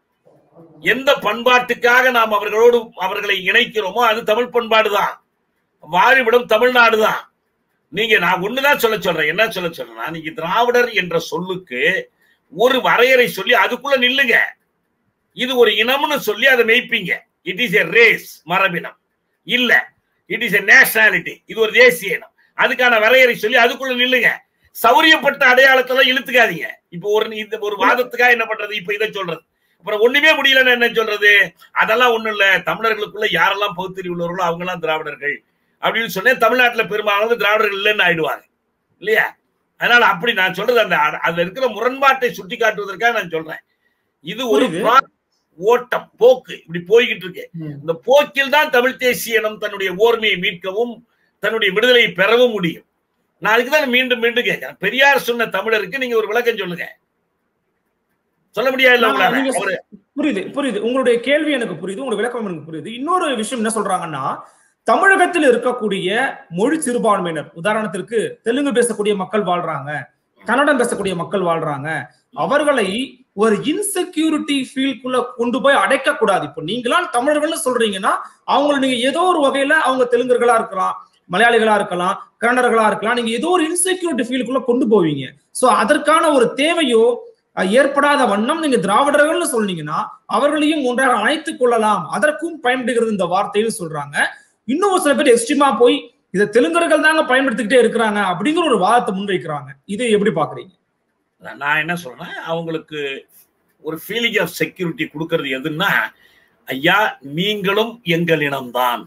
எந்த பண்பாட்டுக்காக நாம் அவர்களோடு அவர்களை இணைக்கிறோமோ அது தமிழ் பண்பாடுதான் வாழிவிடம் தமிழ்நாடு தான் நீங்க நான் ஒண்ணுதான் சொல்ல சொல்றேன் என்ன சொல்ல சொல்றேன்னா நீங்க திராவிடர் என்ற சொல்லுக்கு ஒரு வரையறை சொல்லி அதுக்குள்ள நில்லுங்க இது ஒரு இனம்னு சொல்லி அதை மெய்ப்பீங்க இட் இஸ் எ ரேஸ் மரபினம் இல்ல இட் இஸ் எ நேஷனாலிட்டி இது ஒரு தேசிய இனம் அதுக்கான வரையறை சொல்லி அதுக்குள்ள நில்லுங்க சௌரியப்பட்ட அடையாளத்துல இழுத்துக்காதீங்க இப்போ ஒரு இந்த ஒரு வாதத்துக்காக என்ன பண்றது இப்ப இதை சொல்றது அப்புறம் ஒண்ணுமே முடியலன்னு என்ன சொல்றது அதெல்லாம் ஒண்ணும் இல்ல தமிழர்களுக்குள்ள யாரெல்லாம் பகுத்தறிவு உள்ளவர்களோ அவங்க எல்லாம் திராவிடர்கள் அப்படின்னு சொன்னேன் தமிழ்நாட்டுல பெரும்பாலும் திராவிடர்கள் இல்லைன்னு ஆயிடுவாங்க இல்லையா அதனால அப்படி நான் சொல்றது அந்த அ- அதுல இருக்கிற முரண்பாட்டை சுட்டி காட்டுவதற்காக நான் சொல்றேன் இது ஒரு புரியுது. pro- ஓட்டம் போக்கு இப்படி போய்கிட்டு இருக்கு ம். இந்த போக்கில் தான் தமிழ் தேசிய இனம் தன்னுடைய ஓர்மையை மீட்கவும் தன்னுடைய விடுதலையை பெறவும் முடியும் நான் அதுக்கு தான் மீண்டும் மீண்டும் கேட்கிறேன் பெரியார் சொன்ன தமிழருக்கு நீங்க ஒரு விளக்கம் சொல்லுங்க சொல்ல முடியாது நான் உங்களால நீங்க அவரு புரியுது புரியுது உங்களுடைய கேள்வி எனக்கு புரியுது உங்களுடைய விளக்கம் எனக்கு புரியுது இன்னொரு விஷயம் என்ன சொல்றாங்கன்னா தமிழகத்தில் இருக்கக்கூடிய மொழி சிறுபான்மையினர் உதாரணத்திற்கு தெலுங்கு பேசக்கூடிய மக்கள் வாழ்றாங்க கன்னடம் பேசக்கூடிய மக்கள் வாழ்றாங்க அவர்களை ஒரு இன்செக்யூரிட்டி ஃபீல்குள்ள கொண்டு போய் அடைக்க கூடாது இப்போ நீங்களாம் தமிழர்கள்னு சொல்றீங்கன்னா அவங்களை நீங்க ஏதோ ஒரு வகையில அவங்க தெலுங்கர்களா இருக்கலாம் மலையாளிகளா இருக்கலாம் கன்னடர்களா இருக்கலாம் நீங்க ஏதோ ஒரு இன்செக்யூரிட்டி ஃபீல்டுக்குள்ள கொண்டு போவீங்க சோ அதற்கான ஒரு தேவையோ அஹ், ஏற்படாத வண்ணம் நீங்க திராவிடர்கள்னு சொன்னீங்கன்னா அவர்களையும் ஒன்றாக அணைத்துக் கொள்ளலாம் அதற்கும் பயன்படுகிறது இந்த வார்த்தைன்னு சொல்றாங்க இன்னும் ஒரு சில பேர் எக்ஸ்ட்ரீமா போய் இதை தெலுங்கர்கள் தாங்க பயன்படுத்திக்கிட்டே இருக்கிறாங்க அப்படிங்கிற ஒரு வாதத்தை முன்வைக்கிறாங்க இதை எப்படி பாக்குறீங்க நான் என்ன சொல்றேன் அவங்களுக்கு ஒரு ஃபீலிங் ஆஃப் செக்யூரிட்டி கொடுக்கறது எதுன்னா ஐயா நீங்களும் எங்கள் இனம்தான்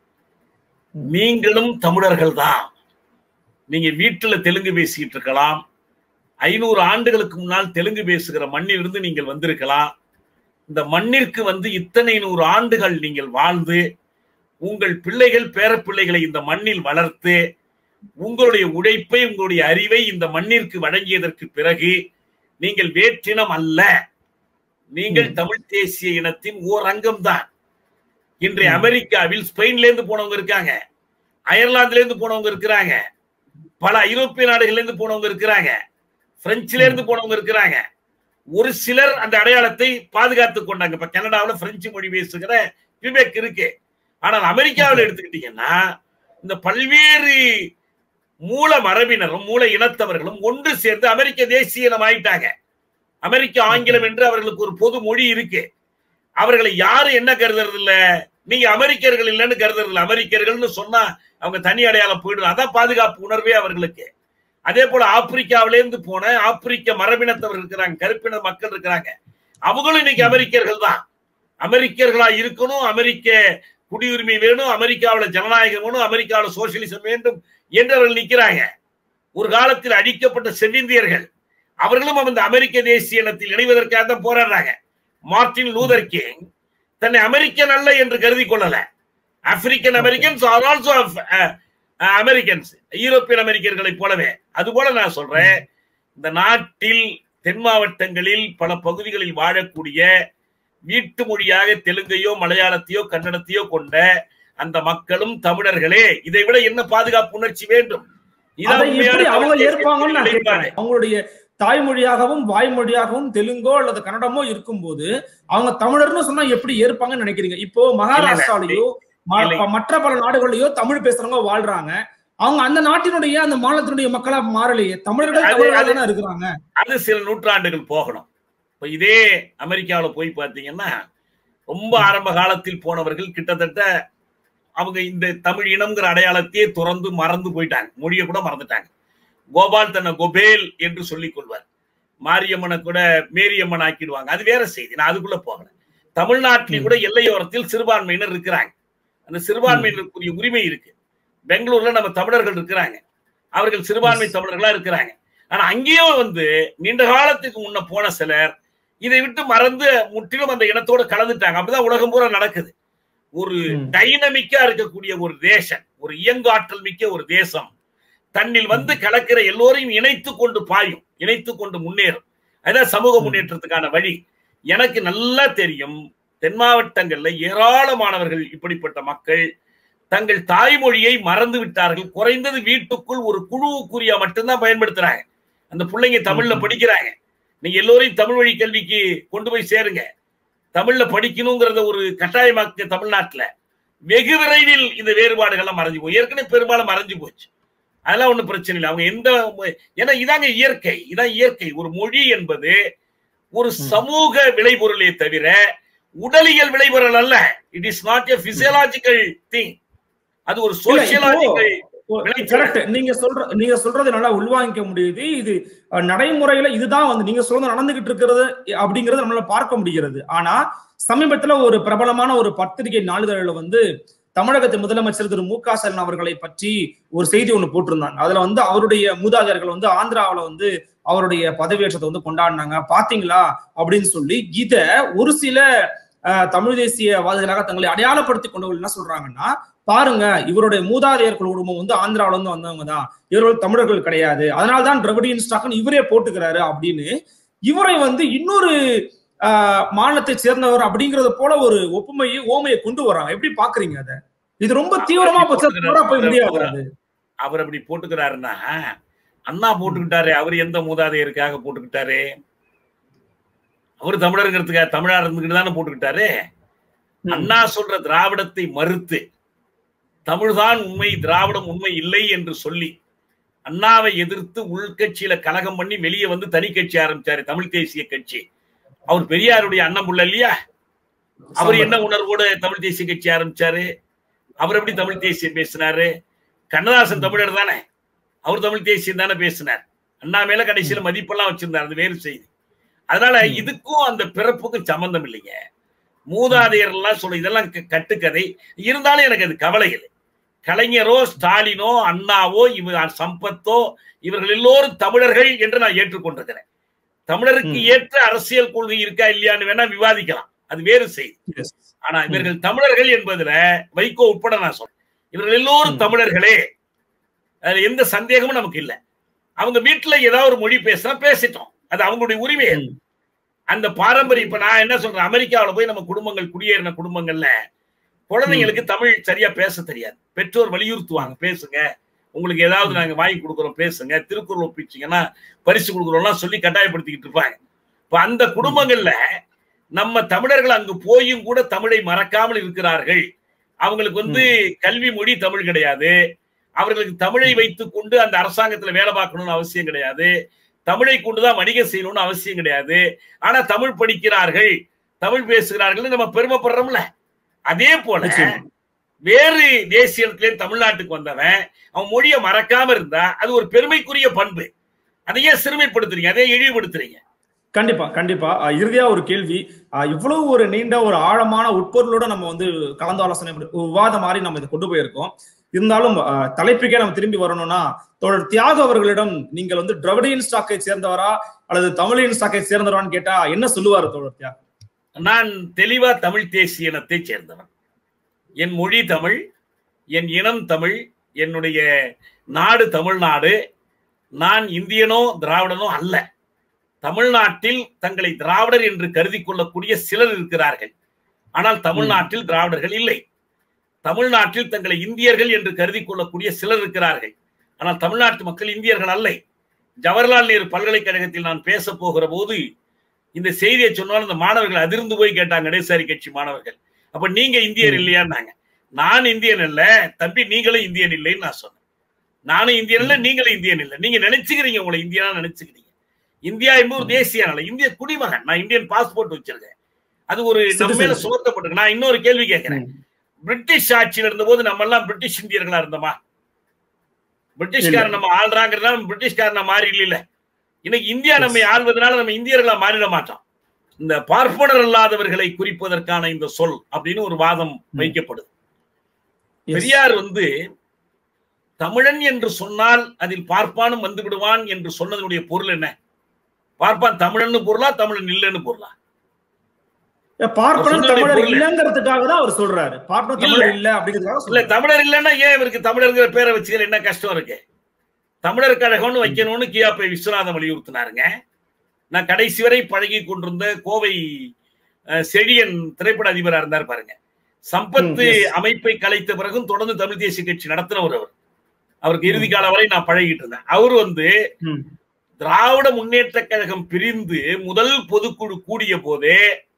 நீங்களும் தமிழர்கள் தான் நீங்க வீட்டுல தெலுங்கு பேசிக்கிட்டு இருக்கலாம் ஐநூறு ஆண்டுகளுக்கு முன்னால் தெலுங்கு பேசுகிற மண்ணிலிருந்து நீங்கள் வந்திருக்கலாம் இந்த மண்ணிற்கு வந்து இத்தனை நூறு ஆண்டுகள் நீங்கள் வாழ்ந்து உங்கள் பிள்ளைகள் பேரப்பிள்ளைகளை இந்த மண்ணில் வளர்த்து உங்களுடைய உழைப்பை உங்களுடைய அறிவை இந்த மண்ணிற்கு வழங்கியதற்கு பிறகு நீங்கள் வேற்றினம் அல்ல நீங்கள் தமிழ் தேசிய இனத்தின் ஓர் அங்கம்தான் இன்றைய ம். அமெரிக்காவில் ஸ்பெயின்ல இருந்து போனவங்க இருக்காங்க அயர்லாந்துல இருந்து போனவங்க இருக்கிறாங்க பல ஐரோப்பிய நாடுகள்ல இருந்து போனவங்க இருக்கிறாங்க பிரெஞ்சுல இருந்து போனவங்க இருக்கிறாங்க ஒரு சிலர் அந்த அடையாளத்தை பாதுகாத்து கொண்டாங்க இப்ப கனடாவில் பிரெஞ்சு மொழி பேசுகிற விவேக் இருக்கு ஆனால் அமெரிக்காவில் எடுத்துக்கிட்டீங்கன்னா இந்த பல்வேறு மூல மரபினரும் மூல இனத்தவர்களும் ஒன்று சேர்ந்து அமெரிக்க தேசிய இனம் ஆயிட்டாங்க அமெரிக்க ஆங்கிலம் என்று அவர்களுக்கு ஒரு பொது மொழி இருக்கு அவர்களை யாரும் என்ன கருதுறது இல்ல நீங்க அமெரிக்கர்கள் இல்லைன்னு கருதுறது இல்ல அமெரிக்கர்கள்னு சொன்னா அவங்க தனி அடையாளம் போயிடும் அதான் பாதுகாப்பு உணர்வே அவர்களுக்கு அதே போல ஆப்பிரிக்காவில இருந்து போன ஆப்பிரிக்க மரபினத்தவர் இருக்கிறாங்க கருப்பின மக்கள் இருக்கிறாங்க அவங்களும் இன்னைக்கு அமெரிக்கர்கள் தான் அமெரிக்கர்களா இருக்கணும் அமெரிக்க குடியுரிமை வேணும் அமெரிக்காவுல ஜனநாயகம் வேணும் அமெரிக்காவுல சோசியலிசம் வேண்டும் என்று அவர்கள் நிற்கிறாங்க ஒரு காலத்தில் அழிக்கப்பட்ட செவ்விந்தியர்கள் அவர்களும் அந்த அமெரிக்க தேசிய இனத்தில் இணைவதற்காக தான் போராடுறாங்க மார்டின் லூதர் கிங் தன்னை அமெரிக்கன் அல்ல என்று கருதி கொள்ளல African Americans are also Americans European அமெரிக்கர்களைப் போலவே அதுபோல நான் சொல்றேன் இந்த நாட்டில் தென் மாவட்டங்களில் பல பகுதிகளில் வாழக்கூடிய வீட்டு மொழியாக தெலுங்கையோ மலையாளத்தையோ கன்னடத்தையோ கொண்ட அந்த மக்களும் தமிழர்களே இதை விட என்ன பாதுகாப்பு உணர்ச்சி வேண்டும் இதான் அதை உண்மையான எப்படி அவங்க தமிழ் தேசிய ஏற்பாங்கன்னு நான் நிலைப்பாடு. கேட்கிறேன் அவங்களுடைய தாய்மொழியாகவும் வாய்மொழியாகவும் தெலுங்கோ அல்லது கன்னடமோ இருக்கும்போது அவங்க தமிழர்னு சொன்னா எப்படி ஏற்பாங்கன்னு நினைக்கிறீங்க இப்போ மகாராஷ்டிராலயோ ம- இல்லை. மற்ற பல நாடுகள்லயோ தமிழ் பேசுறவங்க வாழ்றாங்க அவங்க அந்த நாட்டினுடைய அந்த மாநிலத்தினுடைய மக்களா மாறலையே தமிழர்கள் அது- தமிழர்களா அது- தானே இருக்கிறாங்க அது சில நூற்றாண்டுகள் போகணும் இப்ப இதே அமெரிக்காவில் போய் பார்த்தீங்கன்னா ரொம்ப ஆரம்ப காலத்தில் போனவர்கள் கிட்டத்தட்ட அவங்க இந்த தமிழ் இனம்ங்கிற அடையாளத்தையே துறந்து மறந்து போயிட்டாங்க மொழியை கூட மறந்துட்டாங்க கோபால் தன்னை கொபேல் என்று சொல்லிக் கொள்வார் மாரியம்மனை கூட மேரியம்மன் ஆக்கிடுவாங்க அது வேற செய்தி நான் அதுக்குள்ள போகல தமிழ்நாட்டில் கூட எல்லையோரத்தில் சிறுபான்மையினர் இருக்கிறாங்க அந்த சிறுபான்மையினருக்குரிய உரிமை இருக்கு பெங்களூர்ல நம்ம தமிழர்கள் இருக்கிறாங்க அவர்கள் சிறுபான்மை தமிழர்களா இருக்கிறாங்க ஆனா அங்கேயும் வந்து நீண்ட காலத்துக்கு முன்ன போன சிலர் இதை விட்டு மறந்து முற்றிலும் அந்த இனத்தோட கலந்துட்டாங்க அப்படிதான் உலகம் பூரா நடக்குது ஒரு ம். டைனமிக்கா இருக்கக்கூடிய ஒரு தேசம் ஒரு இயங்காற்றல் மிக்க ஒரு தேசம் தன்னில் வந்து கலக்கிற எல்லோரையும் இணைத்து கொண்டு பாயும் இணைத்து கொண்டு முன்னேறும் அதான் சமூக ம். முன்னேற்றத்துக்கான வழி எனக்கு நல்லா தெரியும் தென் மாவட்டங்கள்ல ஏராளமானவர்கள் இப்படிப்பட்ட மக்கள் தங்கள் தாய்மொழியை மறந்து விட்டார்கள் குறைந்தது வீட்டுக்குள் ஒரு குழுவுக்குரிய மட்டும்தான் பயன்படுத்துறாங்க அந்த பிள்ளைங்க தமிழ்ல ம். படிக்கிறாங்க நீங்க எல்லோரையும் தமிழ் வழி கல்விக்கு கொண்டு போய் சேருங்க தமிழ்ல படிக்கணுங்கிறத ஒரு கட்டாயமாக்க தமிழ்நாட்டுல வெகு விரைவில் இந்த வேறுபாடுகள்லாம் மறைஞ்சு போய் ஏற்கனவே பெரும்பாலும் மறைஞ்சு போச்சு அதெல்லாம் ஒண்ணும் பிரச்சனை இல்லை அவங்க எந்த ஏன்னா இதாங்க இயற்கை இதான் இயற்கை ஒரு மொழி என்பது ஒரு ம். சமூக விளைபொருளே தவிர உடலியல் விளைபொருள் அல்ல it is not a physiological thing அது ஒரு சோசியலாஜிக்கல் விளைச்சல். கரெக்ட் நீங்க சொல்ற நீங்க சொல்றது நல்லா உள்வாங்கிக்க முடியுது இது அஹ், நடைமுறையில இதுதான் வந்து நீங்க சொல்றது நடந்துகிட்டு இருக்கிறது அப்படிங்கறத நம்மளால பார்க்க முடிகிறது ஆனா சமீபத்துல ஒரு பிரபலமான ஒரு பத்திரிகை நாளிதழில் வந்து தமிழகத்து முதலமைச்சர் திரு மு க ஸ்டாலின் அவர்களை பற்றி ஒரு செய்தி ஒண்ணு போட்டிருந்தாங்க அதுல வந்து அவருடைய மூதாதையர்கள் வந்து ஆந்திராவுல வந்து அவருடைய பதவியேற்றத்தை வந்து கொண்டாடினாங்க பாத்தீங்களா அப்படின்னு சொல்லி இத ஒரு சில அஹ், தமிழ் தேசியவாதிகளாக தங்களை அடையாளப்படுத்திக் கொண்டவர்கள் என்ன சொல்றாங்கன்னா பாருங்க இவருடைய மூதாதையர் குடும்பம் வந்து ஆந்திராவில இருந்து வந்தவங்க தான் இவர்கள் தமிழர்கள் கிடையாது அதனால்தான் திராவிடியன் ஸ்டாக்னு இவரே போட்டுக்கிறாரு அப்படின்னு இவரை வந்து இன்னொரு ஆஹ், மாநிலத்தை சேர்ந்தவர் அப்படிங்கறது போல ஒரு ஒப்புமையை ஓமையை கொண்டு வராங்க எப்படி பாக்குறீங்க அத இது ரொம்ப தீவிரமா போச்சா தவறா போய் முடியாது அது அவர் அப்படி போட்டுக்கிறாருன்னா அண்ணா போட்டுக்கிட்டாரு அவர் எந்த மூதாதையருக்காக போட்டுக்கிட்டாரு அவர் தமிழருங்கிறதுக்காக தமிழா இருந்துகிட்டு தானே போட்டுக்கிட்டாரு அண்ணா சொல்ற திராவிடத்தை மறுத்து தமிழ்தான் உண்மை திராவிடம் உண்மை இல்லை என்று சொல்லி அண்ணாவை எதிர்த்து உள்கட்சியில கலகம் பண்ணி வெளியே வந்து தனி கட்சி ஆரம்பிச்சாரு தமிழ் தேசிய கட்சி அவர் பெரியாருடைய அண்ணன் புள்ள இல்லையா அவர் என்ன உணர்வோடு தமிழ் தேசிய கட்சி ஆரம்பிச்சாரு அவர் எப்படி தமிழ் தேசியம் பேசினாரு கண்ணதாசன் தமிழர் தானே அவர் தமிழ் தேசியம் தானே பேசினார் அண்ணா மேல கடைசியில மதிப்பெல்லாம் வச்சிருந்தார் அது வேறு செய்தி அதனால ம். இதுக்கும் அந்த பிறப்புக்கும் சம்பந்தம் இல்லைங்க மூதாதையர் எல்லாம் சொல்ல இதெல்லாம் க- கட்டுக்கதை இருந்தாலும் எனக்கு அது கவலை இல்லை கலைஞரோ ஸ்டாலினோ அண்ணாவோ இவர் சம்பத்தோ இவர்கள் எல்லோரும் தமிழர்கள் என்று நான் ஏற்றுக்கொண்டிருக்கிறேன் தமிழருக்கு ம். ஏற்ற அரசியல் கொள்கை இருக்கா இல்லையான்னு வேணா விவாதிக்கலாம் அது வேறு செய்தி Yes. ஆனா இவர்கள் தமிழர்கள் என்பதுல வைகோ உட்பட நான் சொல்றேன் இவர்கள் எல்லோரும் ம். தமிழர்களே அதுல எந்த சந்தேகமும் நமக்கு இல்ல அவங்க வீட்டுல ஏதாவது ஒரு மொழி பேசினா பேசிட்டோம் அது அவங்களுடைய உரிமை அது. ம். அந்த பாரம்பரியம் இப்ப நான் என்ன சொல்றேன் அமெரிக்காவுல போய் நம்ம குடும்பங்கள் குடியேறின குடும்பங்கள்ல குழந்தைங்களுக்கு தமிழ் சரியா பேச தெரியாது பெற்றோர் வலியுறுத்துவாங்க பேசுங்க உங்களுக்கு ஏதாவது நாங்க வாங்கி கொடுக்குறோம் பேசுங்க திருக்குறள் ஒப்பிச்சீங்கன்னா பரிசு கொடுக்குறோம்லாம் சொல்லி கட்டாயப்படுத்திக்கிட்டு இருப்பாங்க இப்ப அந்த குடும்பங்கள்ல நம்ம தமிழர்கள் அங்கு போயும் கூட தமிழை மறக்காமல் இருக்கிறார்கள் அவங்களுக்கு வந்து கல்வி மொழி தமிழ் கிடையாது அவர்களுக்கு தமிழை வைத்துக் கொண்டு அந்த அரசாங்கத்துல வேலை பார்க்கணும்னு அவசியம் கிடையாது தமிழை கொண்டுதான் வணிகம் செய்யணும்னு அவசியம் கிடையாது ஆனா தமிழ் படிக்கிறார்கள் தமிழ் பேசுகிறார்கள் நம்ம பெருமைப்படுறோம்ல அதே போல நிச்சயமா. வேறு தேசியத்திலே தமிழ்நாட்டுக்கு வந்தவன் அவன் மொழியை மறக்காம இருந்தா அது ஒரு பெருமைக்குரிய பண்பு அதையே சிறுமைப்படுத்துறீங்க அதே இழிவுபடுத்துறீங்க கண்டிப்பா கண்டிப்பா அஹ் இறுதியா ஒரு கேள்வி அஹ் இவ்வளவு ஒரு நீண்ட ஒரு ஆழமான உட்பொருளோட நம்ம வந்து கலந்து ஆலோசனை பண்ணி- ஒரு விவாதம் மாதிரி நம்ம இதை கொண்டு போயிருக்கோம் இருந்தாலும் அஹ், தலைப்புக்கே நம்ம திரும்பி வரணும்னா தோழர் தியாக அவர்களிடம் நீங்கள் வந்து திராவிடியன் ஸ்டாக்கை சேர்ந்தவரா அல்லது தமிழின் ஸ்டாக்கை சேர்ந்தவரான்னு கேட்டா என்ன சொல்லுவாரு தோழர் தியாக நான் தெளிவா தமிழ் தேசிய இனத்தை சேர்ந்தவன் என் மொழி தமிழ் என் இனம் தமிழ் என்னுடைய நாடு தமிழ்நாடு நான் இந்தியனோ திராவிடனோ அல்ல தமிழ்நாட்டில் தங்களை திராவிடர் என்று கருதி கொள்ளக்கூடிய சிலர் இருக்கிறார்கள் ஆனால் தமிழ்நாட்டில் திராவிடர்கள் இல்லை தமிழ்நாட்டில் தங்களை இந்தியர்கள் என்று கருதி கொள்ளக்கூடிய சிலர் இருக்கிறார்கள் ஆனால் தமிழ்நாட்டு மக்கள் இந்தியர்கள் அல்ல ஜவஹர்லால் நேரு பல்கலைக்கழகத்தில் நான் பேச போகிற போது இந்த செய்தியை சொன்னாலும் இந்த மாணவர்கள் அதிர்ந்து போய் கேட்டாங்க இடதுசாரி கட்சி மாணவர்கள் அப்ப நீங்க இந்தியர் ம். இல்லையான்னாங்க நான் இந்தியன் இல்ல தம்பி நீங்களும் இந்தியன் இல்லைன்னு நான் சொன்னேன் நானும் இந்தியன் இல்ல நீங்களும் இந்தியன் இல்ல நீங்க நினைச்சுக்கிறீங்க உங்களை இந்தியனா நினைச்சுக்கிறீங்க இந்தியா என்பது ஒரு தேசிய நாடு இந்திய குடிமகன் நான் இந்தியன் பாஸ்போர்ட் வச்சிருக்கேன் அது ஒரு நம்ம மேல Citizenship. சுமத்தப்பட்டிருக்கு நான் இன்னொரு கேள்வி கேட்கிறேன் பிரிட்டிஷ் ஆட்சியில் இருந்தபோது நம்ம எல்லாம் பிரிட்டிஷ் இந்தியர்களா இருந்தோமா பிரிட்டிஷ்காரன் நம்ம ஆள்றாங்கிறதுனால நம்ம பிரிட்டிஷ்காரனா மாறி இல்ல இன்னைக்கு இந்தியா நம்ம ஆள்வதனால நம்ம இந்தியர்களா மாறிட மாட்டோம் இந்த பார்ப்பனர் அல்லாதவர்களை குறிப்பதற்கான இந்த சொல் அப்படின்னு ஒரு வாதம் வைக்கப்படுது Yes. பெரியார் வந்து தமிழன் என்று சொன்னால் அதில் பார்ப்பானும் வந்து விடுவான் என்று சொன்னதனுடைய பொருள் என்ன பார்ப்பான் தமிழன்னு பொருளா தமிழன் இல்லைன்னு பொருளா பார்ப்பனர் சொன்னதே தமிழர் பொருள். இல்லங்கிறதுக்காக தான் அவர் சொல்றாரு பார்ப்பனர் இல்ல. தமிழர் இல்ல அப்படிங்கிறதுக்காக இல்ல சொல்றாரு தமிழர் இல்லைன்னா ஏன் இவருக்கு தமிழர்ங்கிற பேரை வச்சுக்கல என்ன கஷ்டம் இருக்கு தமிழர் கழகம்னு வைக்கணும்னு கியாப்பை விஸ்வநாதம் வலியுறுத்தினாருங்க நான் கடைசி வரை பழகி கொண்டிருந்த கோவை அஹ், செழியன் திரைப்பட அதிபரா இருந்தார் பாருங்க சம்பத்து ம், yes. அமைப்பை கலைத்த பிறகும் தொடர்ந்து தமிழ் தேசிய கட்சி நடத்தினவர் அவர் அவருக்கு இறுதி காலம் வரை நான் பழகிட்டு இருந்தேன் அவர் வந்து ம். திராவிட முன்னேற்ற கழகம் பிரிந்து முதல் பொதுக்குழு கூடிய போதே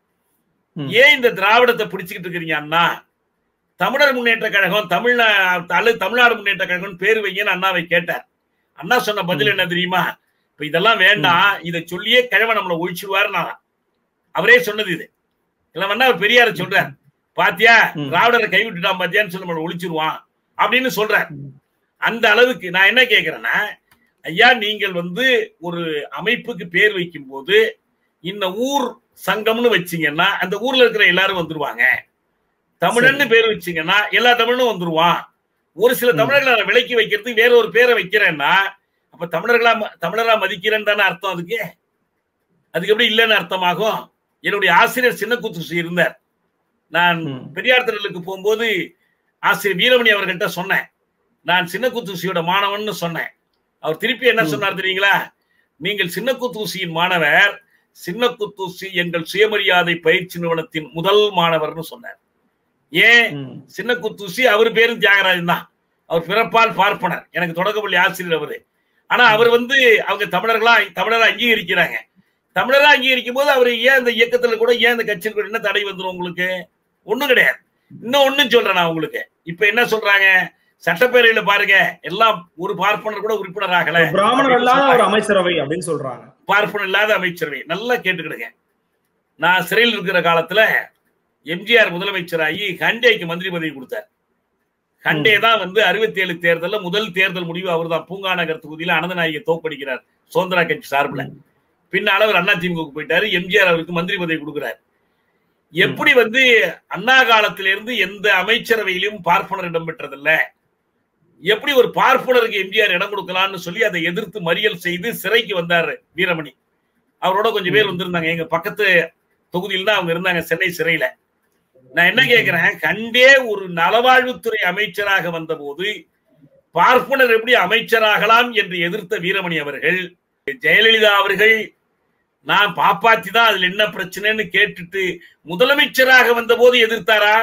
ம். ஏன் இந்த திராவிடத்தை பிடிச்சுக்கிட்டு இருக்கிறீங்க அண்ணா தமிழர் முன்னேற்ற கழகம் தமிழ்நா அல்லது தமிழ்நாடு முன்னேற்ற கழகம் பேர் வைங்கன்னு அண்ணாவை கேட்டார் அண்ணா சொன்ன பதில் என்ன தெரியுமா இப்ப இதெல்லாம் வேண்டாம் இதை சொல்லியே கிழவன் நம்மளை ஒழிச்சுவார் நான் அவரே சொன்னது இது கிழவன் அவர் பெரியார சொல்றார் பாத்தியா ம். திராவிடரை கைவிட்டுட்டான் பாத்தியான்னு சொல்லி நம்மளை ஒழிச்சிருவான் அப்படின்னு சொல்றார் ம். அந்த அளவுக்கு நான் என்ன கேக்குறேன்னா ஐயா நீங்கள் வந்து ஒரு அமைப்புக்கு பேர் வைக்கும் போது இந்த ஊர் சங்கம்னு வச்சீங்கன்னா அந்த ஊர்ல இருக்கிற எல்லாரும் வந்துருவாங்க தமிழன்னு பேர் வச்சீங்கன்னா எல்லா தமிழனும் வந்துருவான் ஒரு சில ம். தமிழர்களை நான் விலைக்கு வைக்கிறதுக்கு வேற ஒரு பேரை வைக்கிறேன்னா அப்ப தமிழர்களா ம- தமிழரா மதிக்கிறேன்னு தானே அர்த்தம் அதுக்கு அதுக்கு எப்படி இல்லைன்னு அர்த்தமாகும் என்னுடைய ஆசிரியர் சின்ன கூத்து இருந்தார் நான் ம். பெரியார் திடலுக்கு போகும்போது ஆசிரியர் வீரமணி அவர்கிட்ட சொன்னேன் நான் சின்ன கூத்தூசியோட மாணவன்னு சொன்னேன் அவர் திருப்பி என்ன ம். சொன்னார் தெரியுங்களா நீங்கள் சின்ன கூத்தூசியின் மாணவர் சின்ன குத்தூசி எங்கள் சுயமரியாதை பயிற்சி நிறுவனத்தின் முதல் மாணவர்னு சொன்னார் ஏன் ம். சின்ன குத்தூசி அவர் பேரும் தியாகராஜன் தான் அவர் பிறப்பால் பார்ப்பனர் எனக்கு தொடக்கப்பள்ளி ஆசிரியர் அவரு ஆனா அவர் வந்து அவங்க தமிழர்களா தமிழரா அங்கீகரிக்கிறாங்க தமிழரா அங்கீகரிக்கும் போது அவர் ஏன் இந்த இயக்கத்துல கூட ஏன் இந்த கட்சியில் கூட என்ன தடை வந்துடும் உங்களுக்கு ஒண்ணும் கிடையாது இன்னும் ஒண்ணும் சொல்றேன் நான் உங்களுக்கு இப்ப என்ன சொல்றாங்க சட்டப்பேரவையில பாருங்க எல்லாம் ஒரு பார்ப்பனர் கூட உறுப்பினர் ஆகல பிராமணர் இல்லாத ஒரு அமைச்சரவை அப்படின்னு சொல்றாங்க பார்ப்பனர் இல்லாத அமைச்சரவை நல்லா கேட்டுக்கிடுங்க நான் சிறையில் இருக்கிற காலத்துல எம்ஜிஆர் முதலமைச்சராகி ஹண்டேக்கு மந்திரி பதவி கொடுத்தார் ஹண்டே தான் வந்து அறுபத்தி ஏழு தேர்தல்ல முதல் தேர்தல் முடிவு அவர் தான் பூங்கா நகர் தொகுதியில அனந்தநாயகை தோக்கடிக்கிறார் சுதந்திரா கட்சி சார்பில் பின்னால அவர் அண்ணா திமுக போயிட்டாரு எம்ஜிஆர் அவருக்கு மந்திரி பதவி கொடுக்கிறார் எப்படி வந்து அண்ணா காலத்திலிருந்து எந்த அமைச்சரவையிலும் பார்ப்பனர் இடம் பெற்றதில்ல எப்படி ஒரு பார்ப்பனருக்கு எம்ஜிஆர் இடம் கொடுக்கலாம்னு சொல்லி அதை எதிர்த்து மறியல் செய்து சிறைக்கு வந்தார் வீரமணி அவரோட கொஞ்சம் பேர் வந்திருந்தாங்க எங்க பக்கத்து தொகுதியில் தான் அவங்க இருந்தாங்க சென்னை சிறையில நான் என்ன கேட்கிறேன் கண்டே ஒரு நலவாழ்வுத்துறை அமைச்சராக வந்தபோது பார்ப்பனர் எப்படி அமைச்சராகலாம் என்று எதிர்த்த வீரமணி அவர்கள் ஜெயலலிதா அவர்கள் நான் பாப்பாத்தி தான் அதுல என்ன பிரச்சனைன்னு கேட்டுட்டு முதலமைச்சராக வந்தபோது எதிர்த்தாரா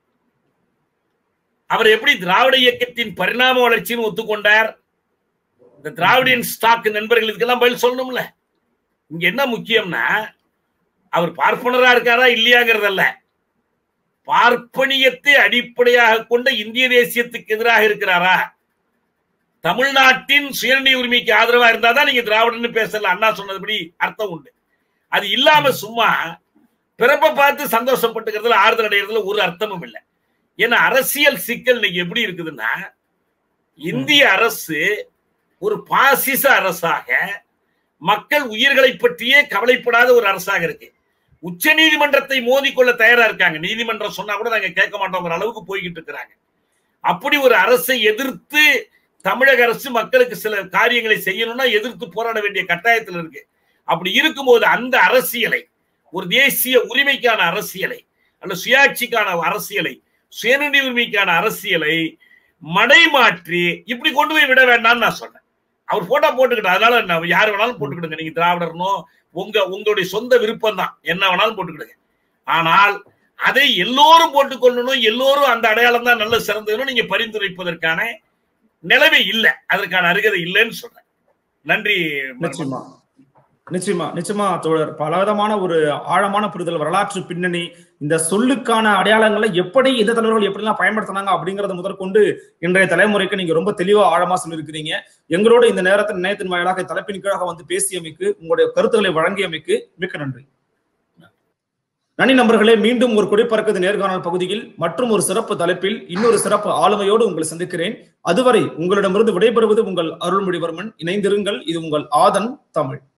அவர் எப்படி திராவிட இயக்கத்தின் பரிணாம வளர்ச்சின்னு ஒத்துக்கொண்டார் இந்த திராவிடியன் ஸ்டாக் நண்பர்கள் இதுக்கெல்லாம் பதில் சொல்லணும்ல இங்க என்ன முக்கியம்னா அவர் பார்ப்பனரா இருக்காரா இல்லையாங்கிறதல்ல பார்ப்பனியத்தை அடிப்படையாக கொண்ட இந்திய தேசியத்துக்கு எதிராக இருக்கிறாரா தமிழ்நாட்டின் சுயநிலை உரிமைக்கு ஆதரவா இருந்தா தான் நீங்க திராவிடன்னு பேசல அண்ணா சொன்னதுபடி அர்த்தம் உண்டு அது இல்லாம சும்மா பிறப்ப பார்த்து சந்தோஷப்பட்டுக்கிறதுல ஆறுதல் அடைகிறதுல ஒரு அர்த்தமும் இல்லை ஏன்னா அரசியல் சிக்கல் இன்னைக்கு எப்படி இருக்குதுன்னா இந்திய அரசு ஒரு பாசிச அரசாக மக்கள் உயிர்களை பற்றியே கவலைப்படாத ஒரு அரசாக இருக்கு உச்ச நீதிமன்றத்தை மோதிக்கொள்ள தயாரா இருக்காங்க நீதிமன்றம் சொன்னா கூட நாங்க கேட்க மாட்டோங்கிற அளவுக்கு போய்கிட்டு இருக்கிறாங்க அப்படி ஒரு அரசை எதிர்த்து தமிழக அரசு மக்களுக்கு சில காரியங்களை செய்யணும்னா எதிர்த்து போராட வேண்டிய கட்டாயத்தில் இருக்கு அப்படி இருக்கும்போது அந்த அரசியலை ஒரு தேசிய உரிமைக்கான அரசியலை அல்ல சுயாட்சிக்கான அரசியலை சுயநிதி உரிமைக்கான அரசியலை மடை மாற்றி இப்படி கொண்டு போய் விட வேண்டாம்னு நான் சொன்னேன் அவர் போட்டோ போட்டுக்கிட்டோம் அதனால நான் யார் வேணாலும் போட்டுக்கிடுங்க நீங்க திராவிடர்னோ உங்க உங்களுடைய சொந்த விருப்பம் தான் என்ன வேணாலும் போட்டுக்கிடுங்க ஆனால் அதை எல்லோரும் போட்டுக்கொள்ளணும் எல்லோரும் அந்த அடையாளம் தான் நல்ல சிறந்ததுன்னு நீங்க பரிந்துரைப்பதற்கான நிலைமை இல்லை அதற்கான அருகதை இல்லைன்னு சொல்றேன் நன்றி நிச்சயமா நிச்சயமா நிச்சயமா தோழர் பலவிதமான ஒரு ஆழமான புரிதல் வரலாற்று பின்னணி இந்த சொல்லுக்கான அடையாளங்களை எப்படி எந்த தலைவர்கள் எப்படிலாம் பயன்படுத்தினாங்க அப்படிங்கறத முதற்கொண்டு இன்றைய தலைமுறைக்கு நீங்க ரொம்ப தெளிவா ஆழமா சொல்லியிருக்கிறீங்க எங்களோட இந்த நேரத்தில் நினைத்தின் வாயிலாக தலைப்பின் கீழாக வந்து பேசியமைக்கு உங்களுடைய கருத்துக்களை வழங்கியமைக்கு மிக்க நன்றி நன்றி நண்பர்களே மீண்டும் ஒரு குடிப்பறக்குது நேர்காணல் பகுதியில் மற்றும் ஒரு சிறப்பு தலைப்பில் இன்னொரு சிறப்பு ஆளுமையோடு உங்களை சந்திக்கிறேன் அதுவரை உங்களிடமிருந்து விடைபெறுவது உங்கள் அருள்மொழிவர்மன் இணைந்திருங்கள் இது உங்கள் ஆதன் தமிழ்